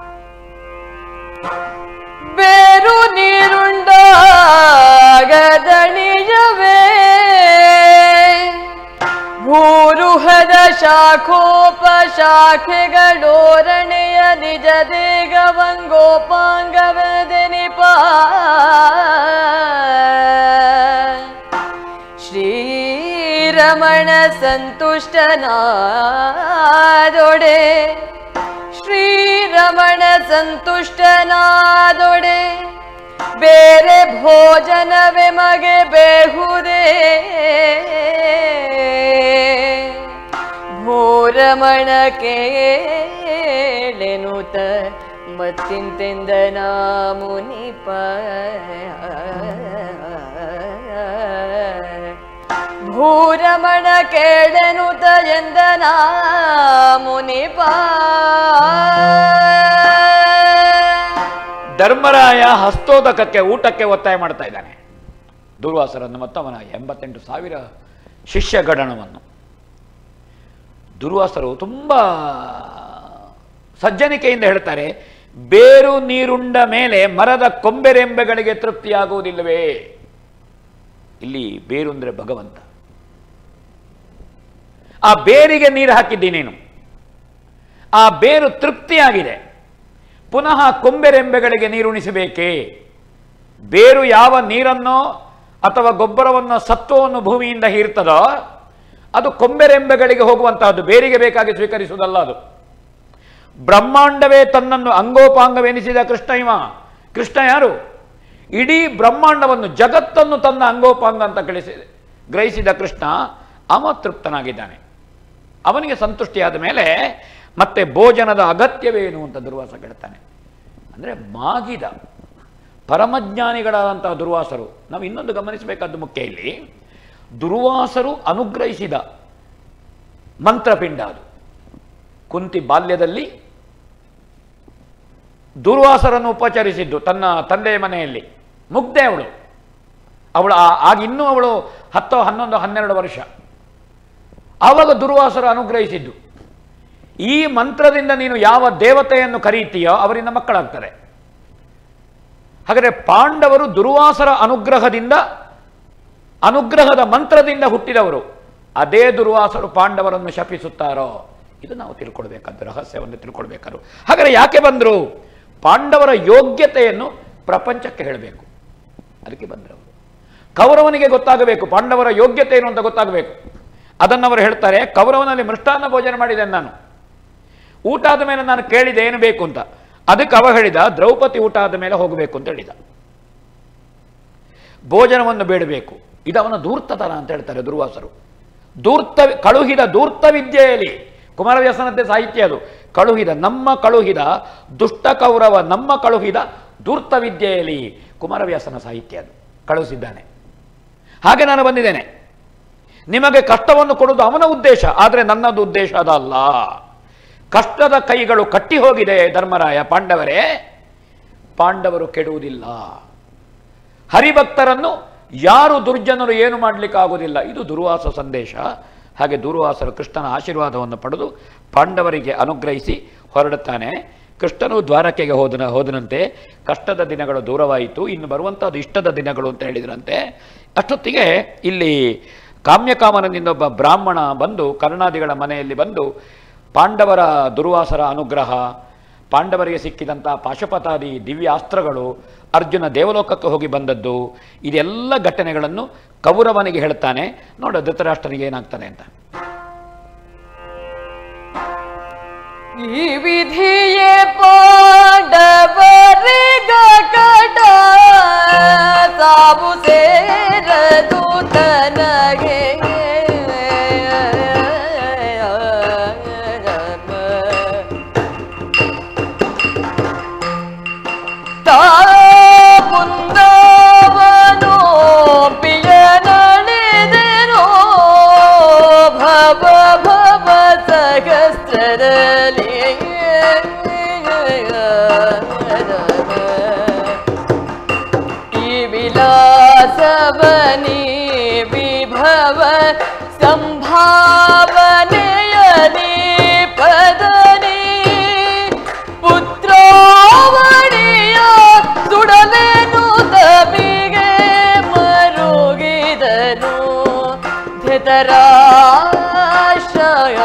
ಬೇರು ನೀರುಂಡಾಗದಣಿಯವೇ ಭೂರುಹದ ಶಾಖೋಪಶಾಖೆಗಳೋರಣೆಯ ನಿಜ ದೇಗವಂಗೋಪಾಂಗವೆದೆನಿಪ ಶ್ರೀರಮಣ ಸಂತುಷ್ಟನಾದೊಡೆ ಶ್ರೀರಮಣ ಸಂತುಷ್ಟನಾದೊಡೆ ಬೇರೆ ಭೋಜನವೇ ಮಗೆ ಬೇಹುದೇ ಭೋರಮಣ ಕೇಳೆನುತ ಮತ್ತಿಂತೆಂದನ ಮುನಿಪ ಭೂರಮಣ ಕೇಳೆನುತ ಎಂದನ ಮುನಿಪ ಧರ್ಮರಾಯ ಹಸ್ತೋದಕಕ್ಕೆ ಊಟಕ್ಕೆ ಒತ್ತಾಯ ಮಾಡ್ತಾ ಇದ್ದಾನೆ ದುರ್ವಾಸರನ್ನು ಮತ್ತು ಅವನ ಎಂಬತ್ತೆಂಟು ಸಾವಿರ ಶಿಷ್ಯಗಣವನ್ನು ದುರ್ವಾಸರು ತುಂಬ ಸಜ್ಜನಿಕೆಯಿಂದ ಹೇಳ್ತಾರೆ ಬೇರು ನೀರುಂಡ ಮೇಲೆ ಮರದ ಕೊಂಬೆರೆಂಬೆಗಳಿಗೆ ತೃಪ್ತಿಯಾಗುವುದಿಲ್ಲವೇ ಇಲ್ಲಿ ಬೇರು ಅಂದರೆ ಭಗವಂತ ಆ ಬೇರಿಗೆ ನೀರು ಹಾಕಿದ್ದೀನಿ ನೀನು ಆ ಬೇರು ತೃಪ್ತಿಯಾಗಿದೆ ಪುನಃ ಕೊಂಬೆರೆಂಬೆಗಳಿಗೆ ನೀರುಣಿಸಬೇಕೇ ಬೇರು ಯಾವ ನೀರನ್ನೋ ಅಥವಾ ಗೊಬ್ಬರವನ್ನು ಸತ್ವವನ್ನು ಭೂಮಿಯಿಂದ ಹೀರ್ತದೋ ಅದು ಕೊಂಬೆರೆಂಬೆಗಳಿಗೆ ಹೋಗುವಂತಹದ್ದು ಬೇರಿಗೆ ಬೇಕಾಗಿ ಸ್ವೀಕರಿಸುವುದಲ್ಲ ಅದು ಬ್ರಹ್ಮಾಂಡವೇ ತನ್ನನ್ನು ಅಂಗೋಪಾಂಗವೆನಿಸಿದ ಕೃಷ್ಣ ಇವ ಕೃಷ್ಣ ಯಾರು ಇಡೀ ಬ್ರಹ್ಮಾಂಡವನ್ನು ಜಗತ್ತನ್ನು ತನ್ನ ಅಂಗೋಪಾಂಗ ಅಂತ ಕಳಿಸಿ ಗ್ರಹಿಸಿದ ಕೃಷ್ಣ ಅವ ತೃಪ್ತನಾಗಿದ್ದಾನೆ ಅವನಿಗೆ ಸಂತುಷ್ಟಿಯಾದ ಮೇಲೆ ಮತ್ತೆ ಭೋಜನದ ಅಗತ್ಯವೇನು ಅಂತ ದುರ್ವಾಸ ಕೇಳ್ತಾನೆ ಅಂದರೆ ಮಾಗಿದ ಪರಮಜ್ಞಾನಿಗಳಾದಂತಹ ದುರ್ವಾಸರು ನಾವು ಇನ್ನೊಂದು ಗಮನಿಸಬೇಕಾದ್ದು ಮುಖ್ಯ ಇಲ್ಲಿ ದುರ್ವಾಸರು ಅನುಗ್ರಹಿಸಿದ ಮಂತ್ರಪಿಂಡ ಅದು ಕುಂತಿ ಬಾಲ್ಯದಲ್ಲಿ ದುರ್ವಾಸರನ್ನು ಉಪಚರಿಸಿದ್ದು ತನ್ನ ತಂದೆಯ ಮನೆಯಲ್ಲಿ ಮುಗ್ಧೆ ಅವಳು ಅವಳು ಆ- ಆಗ ಇನ್ನೂ ಅವಳು ಹತ್ತೋ ಹನ್ನೊಂದು ಹನ್ನೆರಡು ವರ್ಷ ಆವಾಗ ದುರ್ವಾಸರು ಅನುಗ್ರಹಿಸಿದ್ದು ಈ ಮಂತ್ರದಿಂದ ನೀನು ಯಾವ ದೇವತೆಯನ್ನು ಕರೀತೀಯೋ ಅವರಿಂದ ಮಕ್ಕಳಾಗ್ತಾರೆ ಹಾಗಾದರೆ ಪಾಂಡವರು ದುರ್ವಾಸರ ಅನುಗ್ರಹದಿಂದ ಅನುಗ್ರಹದ ಮಂತ್ರದಿಂದ ಹುಟ್ಟಿದವರು ಅದೇ ದುರ್ವಾಸರು ಪಾಂಡವರನ್ನು ಶಪಿಸುತ್ತಾರೋ ಇದು ನಾವು ತಿಳ್ಕೊಳ್ಬೇಕಾದ್ದು ರಹಸ್ಯವನ್ನು ತಿಳ್ಕೊಳ್ಬೇಕಾದ್ರು ಹಾಗಾದರೆ ಯಾಕೆ ಬಂದರು ಪಾಂಡವರ ಯೋಗ್ಯತೆಯನ್ನು ಪ್ರಪಂಚಕ್ಕೆ ಹೇಳಬೇಕು ಅದಕ್ಕೆ ಬಂದರು ಅವರು ಕೌರವನಿಗೆ ಗೊತ್ತಾಗಬೇಕು ಪಾಂಡವರ ಯೋಗ್ಯತೆ ಏನು ಅಂತ ಗೊತ್ತಾಗಬೇಕು ಅದನ್ನು ಅವರು ಹೇಳ್ತಾರೆ ಕೌರವನಲ್ಲಿ ಮೃಷ್ಟಾನ್ನ ಭೋಜನ ಮಾಡಿದ್ದೇನೆ ನಾನು ಊಟ ಆದ ಮೇಲೆ ನಾನು ಕೇಳಿದೆ ಏನು ಬೇಕು ಅಂತ ಅದಕ್ಕೆ ಅವ ಹೇಳಿದ ದ್ರೌಪದಿ ಊಟ ಆದ ಮೇಲೆ ಹೋಗಬೇಕು ಅಂತ ಹೇಳಿದ ಭೋಜನವನ್ನು ಬೇಡಬೇಕು ಇದು ಅವನ ಧೂರ್ತತನ ಅಂತ ಹೇಳ್ತಾರೆ ದುರ್ವಾಸರು ದೂರ್ತ ಕಳುಹಿದ ದೂರ್ತ ವಿದ್ಯೆಯಲ್ಲಿ ಕುಮಾರವ್ಯಾಸನದ್ದೇ ಸಾಹಿತ್ಯ ಅದು ಕಳುಹಿದ ನಮ್ಮ ಕಳುಹಿದ ದುಷ್ಟ ಕೌರವ ನಮ್ಮ ಕಳುಹಿದ ಧೂರ್ತ ವಿದ್ಯೆಯಲ್ಲಿ ಕುಮಾರವ್ಯಾಸನ ಸಾಹಿತ್ಯ ಅದು ಕಳುಹಿಸಿದ್ದಾನೆ ಹಾಗೆ ನಾನು ಬಂದಿದ್ದೇನೆ ನಿಮಗೆ ಕಷ್ಟವನ್ನು ಕೊಡುವುದು ಅವನ ಉದ್ದೇಶ ಆದರೆ ನನ್ನದು ಉದ್ದೇಶ ಅದಲ್ಲ ಕಷ್ಟದ ಕೈಗಳು ಕಟ್ಟಿ ಹೋಗಿದೆ ಧರ್ಮರಾಯ ಪಾಂಡವರೇ ಪಾಂಡವರು ಕೆಡುವುದಿಲ್ಲ ಹರಿಭಕ್ತರನ್ನು ಯಾರು ದುರ್ಜನರು ಏನು ಮಾಡಲಿಕ್ಕಾಗುವುದಿಲ್ಲ ಇದು ದುರ್ವಾಸ ಸಂದೇಶ ಹಾಗೆ ದುರ್ವಾಸರು ಕೃಷ್ಣನ ಆಶೀರ್ವಾದವನ್ನು ಪಡೆದು ಪಾಂಡವರಿಗೆ ಅನುಗ್ರಹಿಸಿ ಹೊರಡುತ್ತಾನೆ ಕೃಷ್ಣನು ದ್ವಾರಕೆಗೆ ಹೋದನ ಹೋದನಂತೆ ಕಷ್ಟದ ದಿನಗಳು ದೂರವಾಯಿತು ಇನ್ನು ಬರುವಂಥದ್ದು ಇಷ್ಟದ ದಿನಗಳು ಅಂತ ಹೇಳಿದ್ರಂತೆ ಅಷ್ಟೊತ್ತಿಗೆ ಇಲ್ಲಿ ಕಾಮ್ಯಕಾಮನದಿಂದ ಒಬ್ಬ ಬ್ರಾಹ್ಮಣ ಬಂದು ಕರ್ಣಾದಿಗಳ ಮನೆಯಲ್ಲಿ ಬಂದು ಪಾಂಡವರ ದುರ್ವಾಸರ ಅನುಗ್ರಹ ಪಾಂಡವರಿಗೆ ಸಿಕ್ಕಿದಂಥ ಪಾಶುಪತಾದಿ ದಿವ್ಯ ಅಸ್ತ್ರಗಳು ಅರ್ಜುನ ದೇವಲೋಕಕ್ಕೆ ಹೋಗಿ ಬಂದದ್ದು ಇದೆಲ್ಲ ಘಟನೆಗಳನ್ನು ಕೌರವನಿಗೆ ಹೇಳ್ತಾನೆ ನೋಡ ಧೃತರಾಷ್ಟ್ರನಿಗೆ ಏನಾಗ್ತಾನೆ ಅಂತ ಈ ವಿಧಿಯೇ ಪಾಂಡವರಿಗ ಕಡ ಸಾವು ಸೇರದು ತನಗೆ ತಾ ಮುಂದವನು ಪಿಯನಳಿದೆನೋ ಭವ ಭವ ಸಹಸ್ರದಲ್ಲಿ ಈ ವಿಲಾಸವನಿ ವಿಭವ ಸಂಭಾವನೆಯನಿ ಪದನಿ ಪುತ್ರಾವಣಿಯ ಸುಡಲೇನು ತಮಿಗೆ ಮರುಗಿದನು ಧೃತರಾಶಯ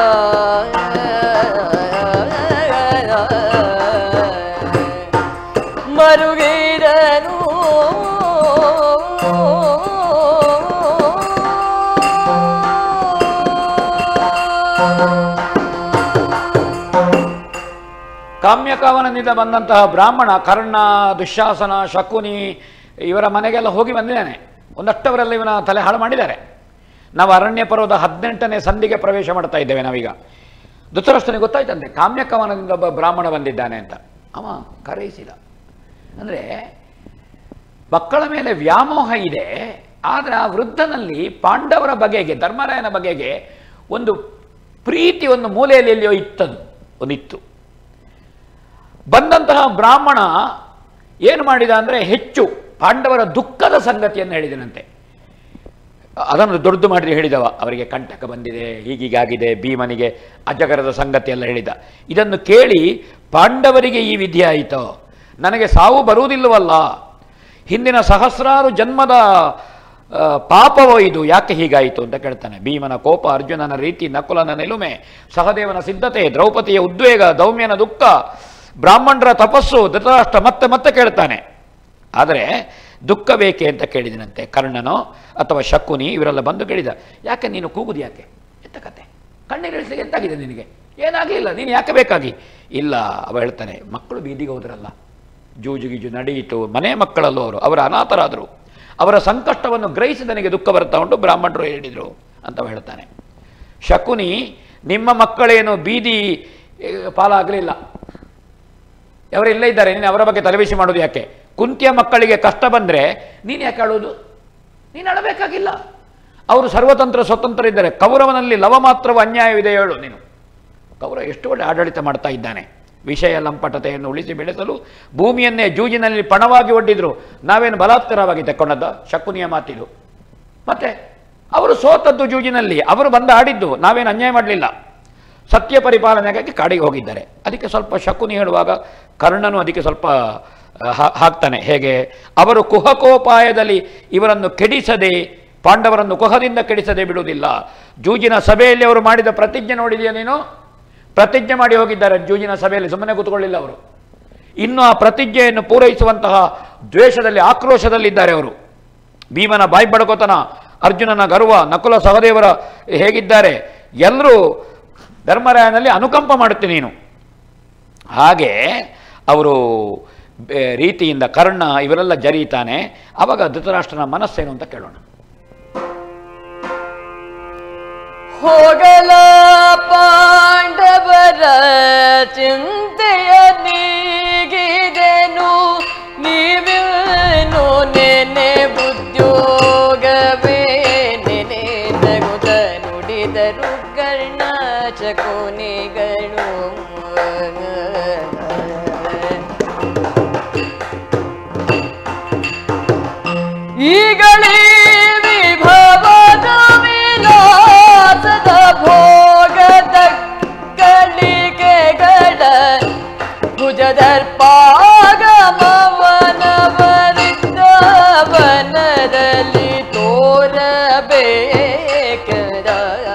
ಮರುಗಿದನು ಕಾಮ್ಯಕಾವನದಿಂದ ಬಂದಂತಹ ಬ್ರಾಹ್ಮಣ ಕರ್ಣ ದುಶ್ಯಾಸನ ಶಕುನಿ ಇವರ ಮನೆಗೆಲ್ಲ ಹೋಗಿ ಬಂದಿದ್ದಾನೆ ಒಂದಷ್ಟವರೆಲ್ಲ ಇವನ ತಲೆ ಹಾಳು ಮಾಡಿದ್ದಾರೆ ನಾವು ಅರಣ್ಯ ಪರ್ವದ ಹದಿನೆಂಟನೇ ಸಂಧಿಗೆ ಪ್ರವೇಶ ಮಾಡ್ತಾ ಇದ್ದೇವೆ ನಾವೀಗ ಧೃತರಾಷ್ಟ್ರನಿಗೆ ಗೊತ್ತಾಯ್ತಂತೆ ಕಾಮ್ಯಕವನದಿಂದ ಒಬ್ಬ ಬ್ರಾಹ್ಮಣ ಬಂದಿದ್ದಾನೆ ಅಂತ ಅವ ಕರೆಯಿಸಿದ ಅಂದರೆ ಮಕ್ಕಳ ಮೇಲೆ ವ್ಯಾಮೋಹ ಇದೆ ಆದರೆ ಆ ವೃದ್ಧನಲ್ಲಿ ಪಾಂಡವರ ಬಗೆಗೆ ಧರ್ಮರಾಯನ ಬಗೆಗೆ ಒಂದು ಪ್ರೀತಿ ಒಂದು ಮೂಲೆಯಲ್ಲಿ ಎಲ್ಲಿಯೋ ಇತ್ತದು ಒಂದಿತ್ತು ಬಂದಂತಹ ಬ್ರಾಹ್ಮಣ ಏನು ಮಾಡಿದ ಅಂದರೆ ಹೆಚ್ಚು ಪಾಂಡವರ ದುಃಖದ ಸಂಗತಿಯನ್ನು ಹೇಳಿದನಂತೆ ಅದನ್ನು ದೊಡ್ಡದು ಮಾಡಿ ಹೇಳಿದವ ಅವರಿಗೆ ಕಂಟಕ ಬಂದಿದೆ ಹೀಗೀಗಾಗಿದೆ ಭೀಮನಿಗೆ ಅಜಗರದ ಸಂಗತಿ ಎಲ್ಲ ಹೇಳಿದ ಇದನ್ನು ಕೇಳಿ ಪಾಂಡವರಿಗೆ ಈ ವಿಧಿ ಆಯಿತೋ ನನಗೆ ಸಾವು ಬರುವುದಿಲ್ಲವಲ್ಲ ಹಿಂದಿನ ಸಹಸ್ರಾರು ಜನ್ಮದ ಆ, ಪಾಪವೋ ಇದು ಯಾಕೆ ಹೀಗಾಯಿತು ಅಂತ ಕೇಳ್ತಾನೆ ಭೀಮನ ಕೋಪ ಅರ್ಜುನನ ರೀತಿ ನಕುಲನ ನಿಲುಮೆ ಸಹದೇವನ ಸಿದ್ಧತೆ ದ್ರೌಪದಿಯ ಉದ್ವೇಗ ದೌಮ್ಯನ ದುಃಖ ಬ್ರಾಹ್ಮಣರ ತಪಸ್ಸು ಧೃತರಾಷ್ಟ್ರ ಮತ್ತೆ ಮತ್ತೆ ಕೇಳ್ತಾನೆ ಆದರೆ ದುಃಖ ಬೇಕೆ ಅಂತ ಕೇಳಿದನಂತೆ ಕರ್ಣನೋ ಅಥವಾ ಶಕುನಿ ಇವರೆಲ್ಲ ಬಂದು ಕೇಳಿದ ಯಾಕೆ ನೀನು ಕೂಗುದು ಯಾಕೆ ಎಂತ ಕತೆ ಕಣ್ಣೀರಿಳಿಸಿ ಎಂತಾಗಿದೆ ನಿನಗೆ ಏನಾಗಲಿಲ್ಲ ನೀನು ಯಾಕೆ ಬೇಕಾಗಿ ಇಲ್ಲ ಅವ ಹೇಳ್ತಾನೆ ಮಕ್ಕಳು ಬೀದಿಗೆ ಹೋದ್ರಲ್ಲ ಜೂಜು ಗೀಜು ನಡೆಯಿತು ಮನೆ ಮಕ್ಕಳಲ್ಲೂ ಅವರು ಅವರ ಅನಾಥರಾದರು ಅವರ ಸಂಕಷ್ಟವನ್ನು ಗ್ರಹಿಸಿ ನನಗೆ ದುಃಖ ಬರ್ತಾ ಉಂಟು ಬ್ರಾಹ್ಮಣರು ಹೇಳಿದರು ಅಂತ ಅವ ಹೇಳ್ತಾನೆ ಶಕುನಿ ನಿಮ್ಮ ಮಕ್ಕಳೇನು ಬೀದಿ ಏ, ಪಾಲಾಗಲಿಲ್ಲ ಅವರು ಇಲ್ಲೇ ಇದ್ದಾರೆ ನೀನು ಅವರ ಬಗ್ಗೆ ತಲೆಬಿಸಿ ಮಾಡೋದು ಯಾಕೆ ಕುಂತಿಯ ಮಕ್ಕಳಿಗೆ ಕಷ್ಟ ಬಂದರೆ ನೀನು ಯಾಕೆ ಅಳೋದು ನೀನು ಅಳಬೇಕಾಗಿಲ್ಲ ಅವರು ಸರ್ವತಂತ್ರ ಸ್ವತಂತ್ರ ಇದ್ದಾರೆ ಕೌರವನಲ್ಲಿ ಲವ ಮಾತ್ರವ ಅನ್ಯಾಯವಿದೆ ಹೇಳು ನೀನು ಕೌರವ ಎಷ್ಟು ಒಳ್ಳೆ ಆಡಳಿತ ಮಾಡ್ತಾ ಇದ್ದಾನೆ ವಿಷಯ ಲಂಪಟತೆಯನ್ನು ಉಳಿಸಿ ಬೆಳೆಸಲು ಭೂಮಿಯನ್ನೇ ಜೂಜಿನಲ್ಲಿ ಪಣವಾಗಿ ಒಡ್ಡಿದ್ರು ನಾವೇನು ಬಲಾತ್ಕಾರವಾಗಿ ತೆಕ್ಕೊಂಡದ್ದ ಶಕುನಿಯ ಮಾತಿದು ಮತ್ತೆ ಅವರು ಸೋತದ್ದು ಜೂಜಿನಲ್ಲಿ ಅವರು ಬಂದು ಆಡಿದ್ದು ನಾವೇನು ಅನ್ಯಾಯ ಮಾಡಲಿಲ್ಲ ಸತ್ಯ ಪರಿಪಾಲನೆಗಾಗಿ ಕಾಡಿಗೆ ಹೋಗಿದ್ದಾರೆ ಅದಕ್ಕೆ ಸ್ವಲ್ಪ ಶಕುನಿ ಹೇಳುವಾಗ ಕರ್ಣನು ಅದಕ್ಕೆ ಸ್ವಲ್ಪ ಆ, ಹಾ- ಹಾಕ್ತಾನೆ ಹೇಗೆ ಅವರು ಕುಹಕೋಪಾಯದಲ್ಲಿ ಇವರನ್ನು ಕೆಡಿಸದೆ ಪಾಂಡವರನ್ನು ಕುಹದಿಂದ ಕೆಡಿಸದೆ ಬಿಡುವುದಿಲ್ಲ ಜೂಜಿನ ಸಭೆಯಲ್ಲಿ ಅವರು ಮಾಡಿದ ಪ್ರತಿಜ್ಞೆ ನೋಡಿದೆಯಾ ನೀನು ಪ್ರತಿಜ್ಞೆ ಮಾಡಿ ಹೋಗಿದ್ದಾರೆ ಜೂಜಿನ ಸಭೆಯಲ್ಲಿ ಸುಮ್ಮನೆ ಕೂತ್ಕೊಳ್ಳಿಲ್ಲ ಅವರು ಇನ್ನು ಆ ಪ್ರತಿಜ್ಞೆಯನ್ನು ಪೂರೈಸುವಂತಹ ದ್ವೇಷದಲ್ಲಿ ಆಕ್ರೋಶದಲ್ಲಿದ್ದಾರೆ ಅವರು ಭೀಮನ ಬಾಯಿ ಬಡಕೋತನ ಅರ್ಜುನನ ಗರ್ವ ನಕುಲ ಸಹದೇವರ ಹೇಗಿದ್ದಾರೆ ಎಲ್ಲರೂ ಧರ್ಮರಾಯನಲ್ಲಿ ಅನುಕಂಪ ಮಾಡುತ್ತೆ ನೀನು ಹಾಗೆ ಅವರು ಬೆ- ರೀತಿಯಿಂದ ಕರ್ಣ ಇವರೆಲ್ಲ ಜರೀತಾನೆ ಆವಾಗ ಧೃತರಾಷ್ಟ್ರನ ಮನಸ್ಸೇನು ಅಂತ ಕೇಳೋಣ ಹೋಗಲ ಪಾಂಡವರ ಚಿಂತೆಯ ನೀಗಿದೆನು ನೀವೇನು ನೆನೆ ಉದ್ಯೋಗವೇ ನೆನೆ ನಗುತ ನುಡಿದರು ಕರ್ಣ ಚಕೋನಿಗಳು ಈಗಳೇ ವಿಭವದ ವಿಲಾಸದ ಭೋಗದ ಕಲಿಕೆಗಳ ಭುಜದರ್ಪಾಗಮವನವರಿದ್ದವನದಲ್ಲಿ ತೋರಬೇಕದ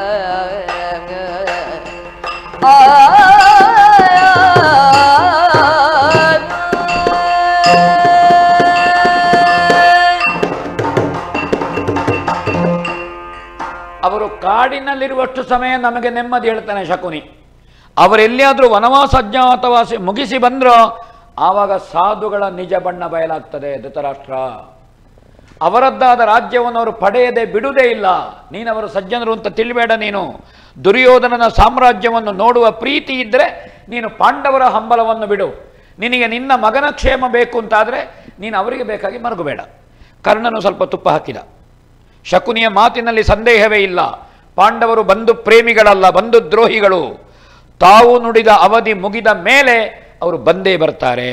ಅವರು ಕಾಡಿನಲ್ಲಿರುವಷ್ಟು ಸಮಯ ನಮಗೆ ನೆಮ್ಮದಿ ಹೇಳ್ತಾನೆ ಶಕುನಿ ಅವರೆಲ್ಲಿಯಾದರೂ ವನವಾಸ ಅಜ್ಞಾತವಾಸಿ ಮುಗಿಸಿ ಬಂದ್ರೋ ಆವಾಗ ಸಾಧುಗಳ ನಿಜ ಬಣ್ಣ ಬಯಲಾಗ್ತದೆ ಧೃತರಾಷ್ಟ್ರ ಅವರದ್ದಾದ ರಾಜ್ಯವನ್ನು ಅವರು ಪಡೆಯದೆ ಬಿಡುವುದೇ ಇಲ್ಲ ನೀನವರು ಸಜ್ಜನರು ಅಂತ ತಿಳಿಬೇಡ ನೀನು ದುರ್ಯೋಧನನ ಸಾಮ್ರಾಜ್ಯವನ್ನು ನೋಡುವ ಪ್ರೀತಿ ಇದ್ದರೆ ನೀನು ಪಾಂಡವರ ಹಂಬಲವನ್ನು ಬಿಡು ನಿನಗೆ ನಿನ್ನ ಮಗನ ಕ್ಷೇಮ ಬೇಕು ಅಂತಾದರೆ ನೀನು ಅವರಿಗೆ ಬೇಕಾಗಿ ಮರುಗಬೇಡ ಕರ್ಣನು ಸ್ವಲ್ಪ ತುಪ್ಪ ಹಾಕಿದ ಶಕುನಿಯ ಮಾತಿನಲ್ಲಿ ಸಂದೇಹವೇ ಇಲ್ಲ ಪಾಂಡವರು ಬಂಧು ಪ್ರೇಮಿಗಳಲ್ಲ ಬಂಧು ದ್ರೋಹಿಗಳು ತಾವು ನುಡಿದ ಅವಧಿ ಮುಗಿದ ಮೇಲೆ ಅವರು ಬಂದೇ ಬರ್ತಾರೆ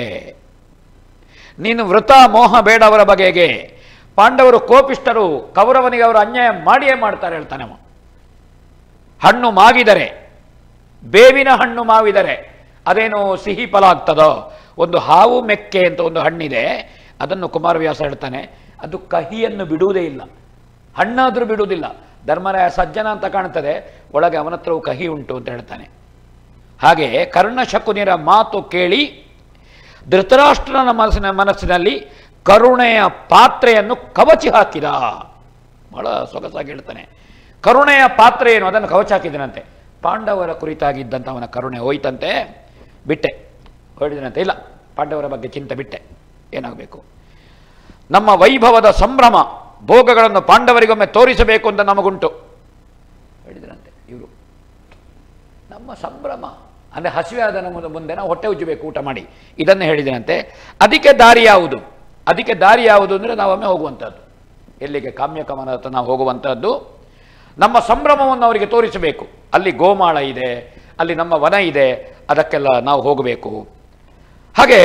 ನೀನು ವೃತ ಮೋಹ ಬೇಡ ಅವರ ಬಗೆಗೆ ಪಾಂಡವರು ಕೋಪಿಷ್ಟರು ಕೌರವನಿಗೆ ಅವರು ಅನ್ಯಾಯ ಮಾಡಿಯೇ ಮಾಡ್ತಾರೆ ಹೇಳ್ತಾನೆ ಅವ ಹಣ್ಣು ಮಾಗಿದರೆ ಬೇವಿನ ಹಣ್ಣು ಮಾವಿದರೆ ಅದೇನು ಸಿಹಿ ಫಲ ಆಗ್ತದೋ ಒಂದು ಹಾವು ಮೆಕ್ಕೆ ಅಂತ ಒಂದು ಹಣ್ಣಿದೆ ಅದನ್ನು ಕುಮಾರವ್ಯಾಸ ಹೇಳ್ತಾನೆ ಅದು ಕಹಿಯನ್ನು ಬಿಡುವುದೇ ಇಲ್ಲ ಹಣ್ಣಾದರೂ ಬಿಡುವುದಿಲ್ಲ ಧರ್ಮರಾಯ ಸಜ್ಜನ ಅಂತ ಕಾಣ್ತದೆ ಒಳಗೆ ಅವನ ಹತ್ರವೂ ಕಹಿ ಉಂಟು ಅಂತ ಹೇಳ್ತಾನೆ ಹಾಗೆ ಕರ್ಣ ಶಕುನಿಯರ ಮಾತು ಕೇಳಿ ಧೃತರಾಷ್ಟ್ರನ ಮನಸ್ಸಿನ ಮನಸ್ಸಿನಲ್ಲಿ ಕರುಣೆಯ ಪಾತ್ರೆಯನ್ನು ಕವಚಿ ಹಾಕಿದ ಬಹಳ ಸೊಗಸಾಗಿ ಹೇಳ್ತಾನೆ ಕರುಣೆಯ ಪಾತ್ರೆ ಏನು ಅದನ್ನು ಕವಚ ಹಾಕಿದನಂತೆ ಪಾಂಡವರ ಕುರಿತಾಗಿದ್ದಂಥ ಅವನ ಕರುಣೆ ಹೋಯ್ತಂತೆ ಬಿಟ್ಟೆ ಹೊರಡಿದನಂತೆ ಇಲ್ಲ ಪಾಂಡವರ ಬಗ್ಗೆ ಚಿಂತೆ ಬಿಟ್ಟೆ ಏನಾಗಬೇಕು ನಮ್ಮ ವೈಭವದ ಸಂಭ್ರಮ ಭೋಗಗಳನ್ನು ಪಾಂಡವರಿಗೊಮ್ಮೆ ತೋರಿಸಬೇಕು ಅಂತ ನಮಗುಂಟು ಹೇಳಿದರಂತೆ ಇವರು ನಮ್ಮ ಸಂಭ್ರಮ ಅಂದರೆ ಹಸಿವೆ ಆದ ನಮ್ಮ ಮುಂದೆ ನಾವು ಹೊಟ್ಟೆ ಉಜ್ಜಬೇಕು ಊಟ ಮಾಡಿ ಇದನ್ನು ಹೇಳಿದನಂತೆ ಅದಕ್ಕೆ ದಾರಿ ಯಾವುದು ಅದಕ್ಕೆ ದಾರಿ ಯಾವುದು ಅಂದರೆ ನಾವೊಮ್ಮೆ ಹೋಗುವಂಥದ್ದು ಎಲ್ಲಿಗೆ ಕಾಮ್ಯಕಮನ ಹತ್ರ ನಾವು ಹೋಗುವಂಥದ್ದು ನಮ್ಮ ಸಂಭ್ರಮವನ್ನು ಅವರಿಗೆ ತೋರಿಸಬೇಕು ಅಲ್ಲಿ ಗೋಮಾಳ ಇದೆ ಅಲ್ಲಿ ನಮ್ಮ ವನ ಇದೆ ಅದಕ್ಕೆಲ್ಲ ನಾವು ಹೋಗಬೇಕು ಹಾಗೆ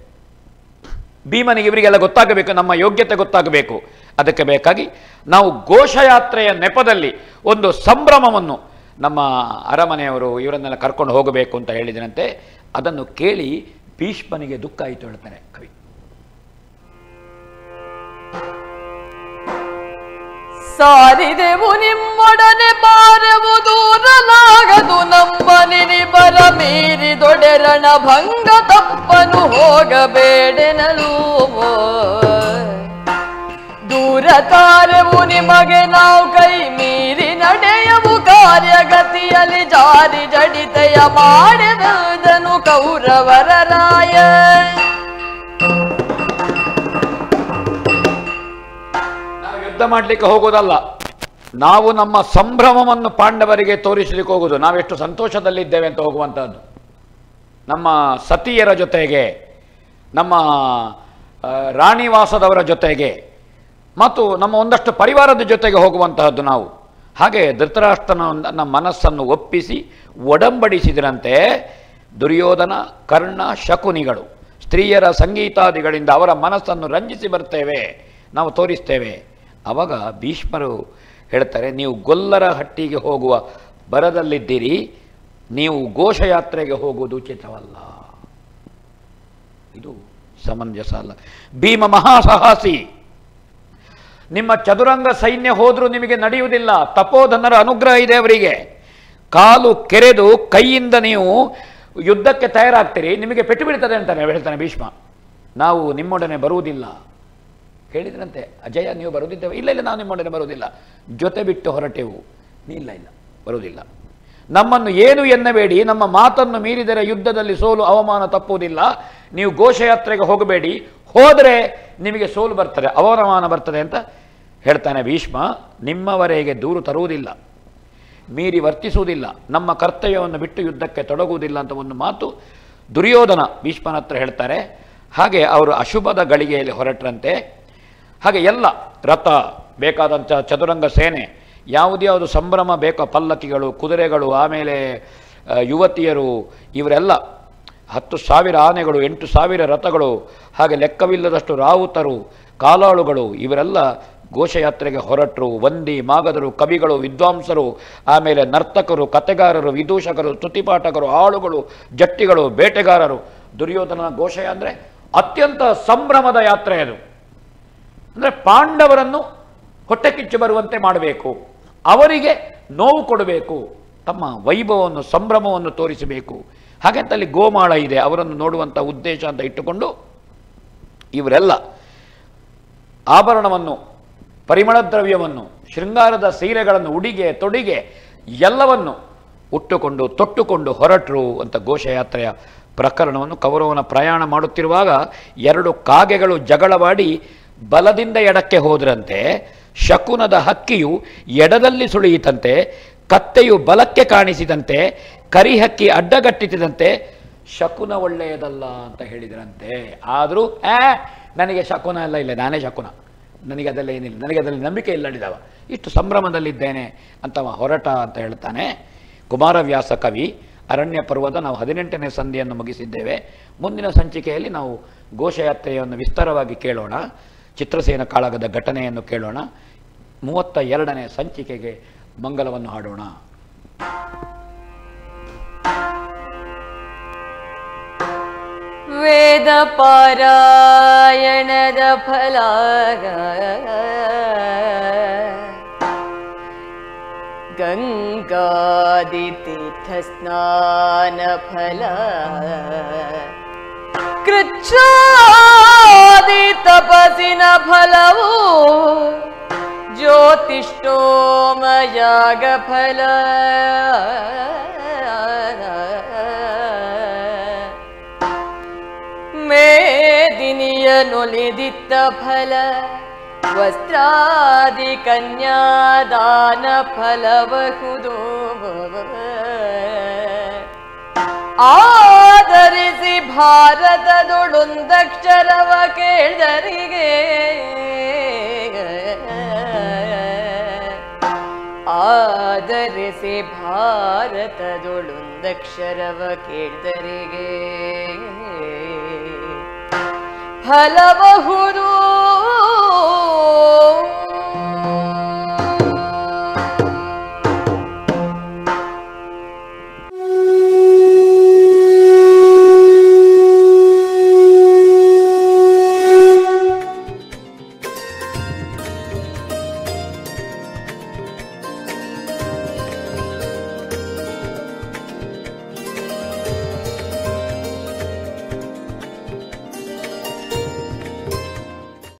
ಭೀಮನಿಗೆ ಇವರಿಗೆಲ್ಲ ಗೊತ್ತಾಗಬೇಕು ನಮ್ಮ ಯೋಗ್ಯತೆ ಗೊತ್ತಾಗಬೇಕು ಅದಕ್ಕೆ ಬೇಕಾಗಿ ನಾವು ಘೋಷಯಾತ್ರೆಯ ನೆಪದಲ್ಲಿ ಒಂದು ಸಂಭ್ರಮವನ್ನು ನಮ್ಮ ಅರಮನೆಯವರು ಇವರನ್ನೆಲ್ಲ ಕರ್ಕೊಂಡು ಹೋಗಬೇಕು ಅಂತ ಹೇಳಿದನಂತೆ ಅದನ್ನು ಕೇಳಿ ಭೀಷ್ಮನಿಗೆ ದುಃಖ ಆಯಿತು ಹೇಳ್ತಾನೆ ಕವಿ ಸಾರಿದೆವು ನಿಮ್ಮೊಡನೆ ಬಾರವು ದೂರಲಾಗದು ನಮ್ಮ ನಿನಿಬರ ಮೀರಿದೊಡೆರಣ ಭಂಗ ತಪ್ಪನು ಹೋಗಬೇಡೆನಲು ದೂರ ತಾರೆವು ನಿಮಗೆ ನಾವು ಕೈ ಮೀರಿ ನಡೆಯವು ಕಾರ್ಯಗತಿಯಲ್ಲಿ ಜಾರಿ ಜಡಿತೆಯ ಮಾಡಿದನು ಕೌರವರ ರಾಯ ನಾವು ಯುದ್ಧ ಮಾಡಲಿಕ್ಕೆ ಹೋಗೋದಲ್ಲ ನಾವು ನಮ್ಮ ಸಂಭ್ರಮವನ್ನು ಪಾಂಡವರಿಗೆ ತೋರಿಸಲಿಕ್ಕೆ ಹೋಗೋದು ನಾವೆಷ್ಟು ಸಂತೋಷದಲ್ಲಿದ್ದೇವೆ ಅಂತ ಹೋಗುವಂತಹದ್ದು ನಮ್ಮ ಸತಿಯರ ಜೊತೆಗೆ ನಮ್ಮ ಆ, ರಾಣಿವಾಸದವರ ಜೊತೆಗೆ ಮತ್ತು ನಮ್ಮ ಒಂದಷ್ಟು ಪರಿವಾರದ ಜೊತೆಗೆ ಹೋಗುವಂತಹದ್ದು ನಾವು ಹಾಗೆ ಧೃತರಾಷ್ಟ್ರನ ನಮ್ಮ ಮನಸ್ಸನ್ನು ಒಪ್ಪಿಸಿ ಒಡಂಬಡಿಸಿದರಂತೆ ದುರ್ಯೋಧನ ಕರ್ಣ ಶಕುನಿಗಳು ಸ್ತ್ರೀಯರ ಸಂಗೀತಾದಿಗಳಿಂದ ಅವರ ಮನಸ್ಸನ್ನು ರಂಜಿಸಿ ಬರ್ತೇವೆ ನಾವು ತೋರಿಸ್ತೇವೆ ಆವಾಗ ಭೀಷ್ಮರು ಹೇಳ್ತಾರೆ ನೀವು ಗೊಲ್ಲರ ಹಟ್ಟಿಗೆ ಹೋಗುವ ಬರದಲ್ಲಿದ್ದೀರಿ ನೀವು ಘೋಷಯಾತ್ರೆಗೆ ಹೋಗುವುದು ಉಚಿತವಲ್ಲ ಇದು ಸಮಂಜಸ ಅಲ್ಲ ಭೀಮ ಮಹಾಸಾಹಸಿ ನಿಮ್ಮ ಚದುರಂಗ ಸೈನ್ಯ ಹೋದರೂ ನಿಮಗೆ ನಡೆಯುವುದಿಲ್ಲ ತಪೋಧನರ ಅನುಗ್ರಹ ಇದೆ ಅವರಿಗೆ ಕಾಲು ಕೆರೆದು ಕೈಯಿಂದ ನೀವು ಯುದ್ಧಕ್ಕೆ ತಯಾರಾಗ್ತೀರಿ ನಿಮಗೆ ಪೆಟ್ಟು ಬೀಳ್ತದೆ ಅಂತಾನೆ ಹೇಳ್ತಾನೆ ಭೀಷ್ಮ ನಾವು ನಿಮ್ಮೊಡನೆ ಬರುವುದಿಲ್ಲ ಹೇಳಿದ್ರಂತೆ ಅಜಯ ನೀವು ಬರುವುದಿದ್ದೇವೆ ಇಲ್ಲ ಇಲ್ಲ ನಾವು ನಿಮ್ಮೊಡನೆ ಬರುವುದಿಲ್ಲ ಜೊತೆ ಬಿಟ್ಟು ಹೊರಟೆವು ನೀ ಇಲ್ಲ ಇಲ್ಲ ಬರುವುದಿಲ್ಲ ನಮ್ಮನ್ನು ಏನು ಎನ್ನಬೇಡಿ ನಮ್ಮ ಮಾತನ್ನು ಮೀರಿದರೆ ಯುದ್ಧದಲ್ಲಿ ಸೋಲು ಅವಮಾನ ತಪ್ಪುವುದಿಲ್ಲ ನೀವು ಘೋಷಯಾತ್ರೆಗೆ ಹೋಗಬೇಡಿ ಹೋದರೆ ನಿಮಗೆ ಸೋಲು ಬರ್ತದೆ ಅವಮಾನ ಬರ್ತದೆ ಅಂತ ಹೇಳ್ತಾನೆ ಭೀಷ್ಮ ನಿಮ್ಮವರೆಗೆ ದೂರು ತರುವುದಿಲ್ಲ ಮೀರಿ ವರ್ತಿಸುವುದಿಲ್ಲ ನಮ್ಮ ಕರ್ತವ್ಯವನ್ನು ಬಿಟ್ಟು ಯುದ್ಧಕ್ಕೆ ತೊಡಗುವುದಿಲ್ಲ ಅಂತ ಒಂದು ಮಾತು ದುರ್ಯೋಧನ ಭೀಷ್ಮನ ಹತ್ರ ಹೇಳ್ತಾರೆ ಹಾಗೆ ಅವರು ಅಶುಭದ ಗಳಿಗೆಯಲ್ಲಿ ಹೊರಟ್ರಂತೆ ಹಾಗೆ ಎಲ್ಲ ರಥ ಬೇಕಾದಂಥ ಚದುರಂಗ ಸೇನೆ ಯಾವುದ್ಯಾವುದು ಸಂಭ್ರಮ ಬೇಕೋ ಪಲ್ಲಕ್ಕಿಗಳು ಕುದುರೆಗಳು ಆಮೇಲೆ ಆ, ಯುವತಿಯರು ಇವರೆಲ್ಲ ಹತ್ತು ಸಾವಿರ ಆನೆಗಳು ಎಂಟು ಸಾವಿರ ರಥಗಳು ಹಾಗೆ ಲೆಕ್ಕವಿಲ್ಲದಷ್ಟು ರಾವುತರು ಕಾಲಾಳುಗಳು ಇವರೆಲ್ಲ ಘೋಷಯಾತ್ರೆಗೆ ಹೊರಟರು ವಂದಿ ಮಾಗದರು ಕವಿಗಳು ವಿದ್ವಾಂಸರು ಆಮೇಲೆ ನರ್ತಕರು ಕತೆಗಾರರು ವಿದೂಷಕರು ಸ್ತುತಿಪಾಠಕರು ಆಳುಗಳು ಜಟ್ಟಿಗಳು ಬೇಟೆಗಾರರು ದುರ್ಯೋಧನ ಘೋಷ ಅಂದರೆ ಅತ್ಯಂತ ಸಂಭ್ರಮದ ಯಾತ್ರೆ ಅದು ಅಂದರೆ ಪಾಂಡವರನ್ನು ಹೊಟ್ಟೆ ಕಿಚ್ಚು ಬರುವಂತೆ ಮಾಡಬೇಕು ಅವರಿಗೆ ನೋವು ಕೊಡಬೇಕು ತಮ್ಮ ವೈಭವವನ್ನು ಸಂಭ್ರಮವನ್ನು ತೋರಿಸಬೇಕು ಹಾಗಂತ ಅಲ್ಲಿ ಗೋಮಾಳ ಇದೆ ಅವರನ್ನು ನೋಡುವಂಥ ಉದ್ದೇಶ ಅಂತ ಇಟ್ಟುಕೊಂಡು ಇವರೆಲ್ಲ ಆಭರಣವನ್ನು ಪರಿಮಳ ದ್ರವ್ಯವನ್ನು ಶೃಂಗಾರದ ಸೀರೆಗಳನ್ನು ಉಡಿಗೆ ತೊಡಿಗೆ ಎಲ್ಲವನ್ನು ಉಟ್ಟುಕೊಂಡು ತೊಟ್ಟುಕೊಂಡು ಹೊರಟರು ಅಂತ ಘೋಷಯಾತ್ರೆಯ ಪ್ರಕರಣವನ್ನು ಕೌರವನ ಪ್ರಯಾಣ ಮಾಡುತ್ತಿರುವಾಗ ಎರಡು ಕಾಗೆಗಳು ಜಗಳವಾಡಿ ಬಲದಿಂದ ಎಡಕ್ಕೆ ಹೋದ್ರಂತೆ ಶಕುನದ ಹಕ್ಕಿಯು ಎಡದಲ್ಲಿ ಸುಳಿಯಿತಂತೆ ಕತ್ತೆಯು ಬಲಕ್ಕೆ ಕಾಣಿಸಿದಂತೆ ಕರಿಹಕ್ಕಿ ಅಡ್ಡಗಟ್ಟಿಸಿದಂತೆ ಶಕುನ ಒಳ್ಳೆಯದಲ್ಲ ಅಂತ ಹೇಳಿದ್ರಂತೆ ಆದರೂ ಆ ನನಗೆ ಶಕುನ ಎಲ್ಲ ಇಲ್ಲ ನಾನೇ ಶಕುನ ನನಗೆ ಅದೆಲ್ಲ ಏನಿಲ್ಲ ನನಗೆ ಅದರಲ್ಲಿ ನಂಬಿಕೆ ಇಲ್ಲ ಹೇಳಿದವ ಇಷ್ಟು ಸಂಭ್ರಮದಲ್ಲಿದ್ದೇನೆ ಅಂತವ ಹೊರಟ ಅಂತ ಹೇಳ್ತಾನೆ ಕುಮಾರವ್ಯಾಸ ಕವಿ ಅರಣ್ಯ ಪರ್ವದ ನಾವು ಹದಿನೆಂಟನೇ ಸಂಧಿಯನ್ನು ಮುಗಿಸಿದ್ದೇವೆ ಮುಂದಿನ ಸಂಚಿಕೆಯಲ್ಲಿ ನಾವು ಘೋಷಯಾತ್ರೆಯನ್ನು ವಿಸ್ತಾರವಾಗಿ ಕೇಳೋಣ ಚಿತ್ರಸೇನ ಕಾಳಗದ ಘಟನೆಯನ್ನು ಕೇಳೋಣ ಮೂವತ್ತ ಎರಡನೇ ಸಂಚಿಕೆಗೆ ಮಂಗಲವನ್ನು ಹಾಡೋಣ ವೇದ ಪಾರಾಯಣದ ಫಲ ಗಂಗಾದಿತೀರ್ಥ ಸ್ನಾನ ಫಲ ಕೃಚ್ಛಾದಿ ತಪಸಿನ ಫಲವು ಜ್ಯೋತಿಷ್ಠೋಮಯಾಗ ಫಲ ಮೇದಿನಿಯ ನೊಲಿದಿತ್ತ ಫಲ ವಸ್ತ್ರಾದಿ ಕನ್ಯಾದಾನ ಫಲಬಹುದು ಆಧರಿಸಿ ಭಾರತದೊಳೊಂದಕ್ಷರವ ಕೇಳ್ದರಿಗೆ ಆಧರಿಸಿ ಭಾರತದೊಳೊಂದಕ್ಷರವ ಕೇಳ್ದರಿಗೆ ಫಲಬಹುದು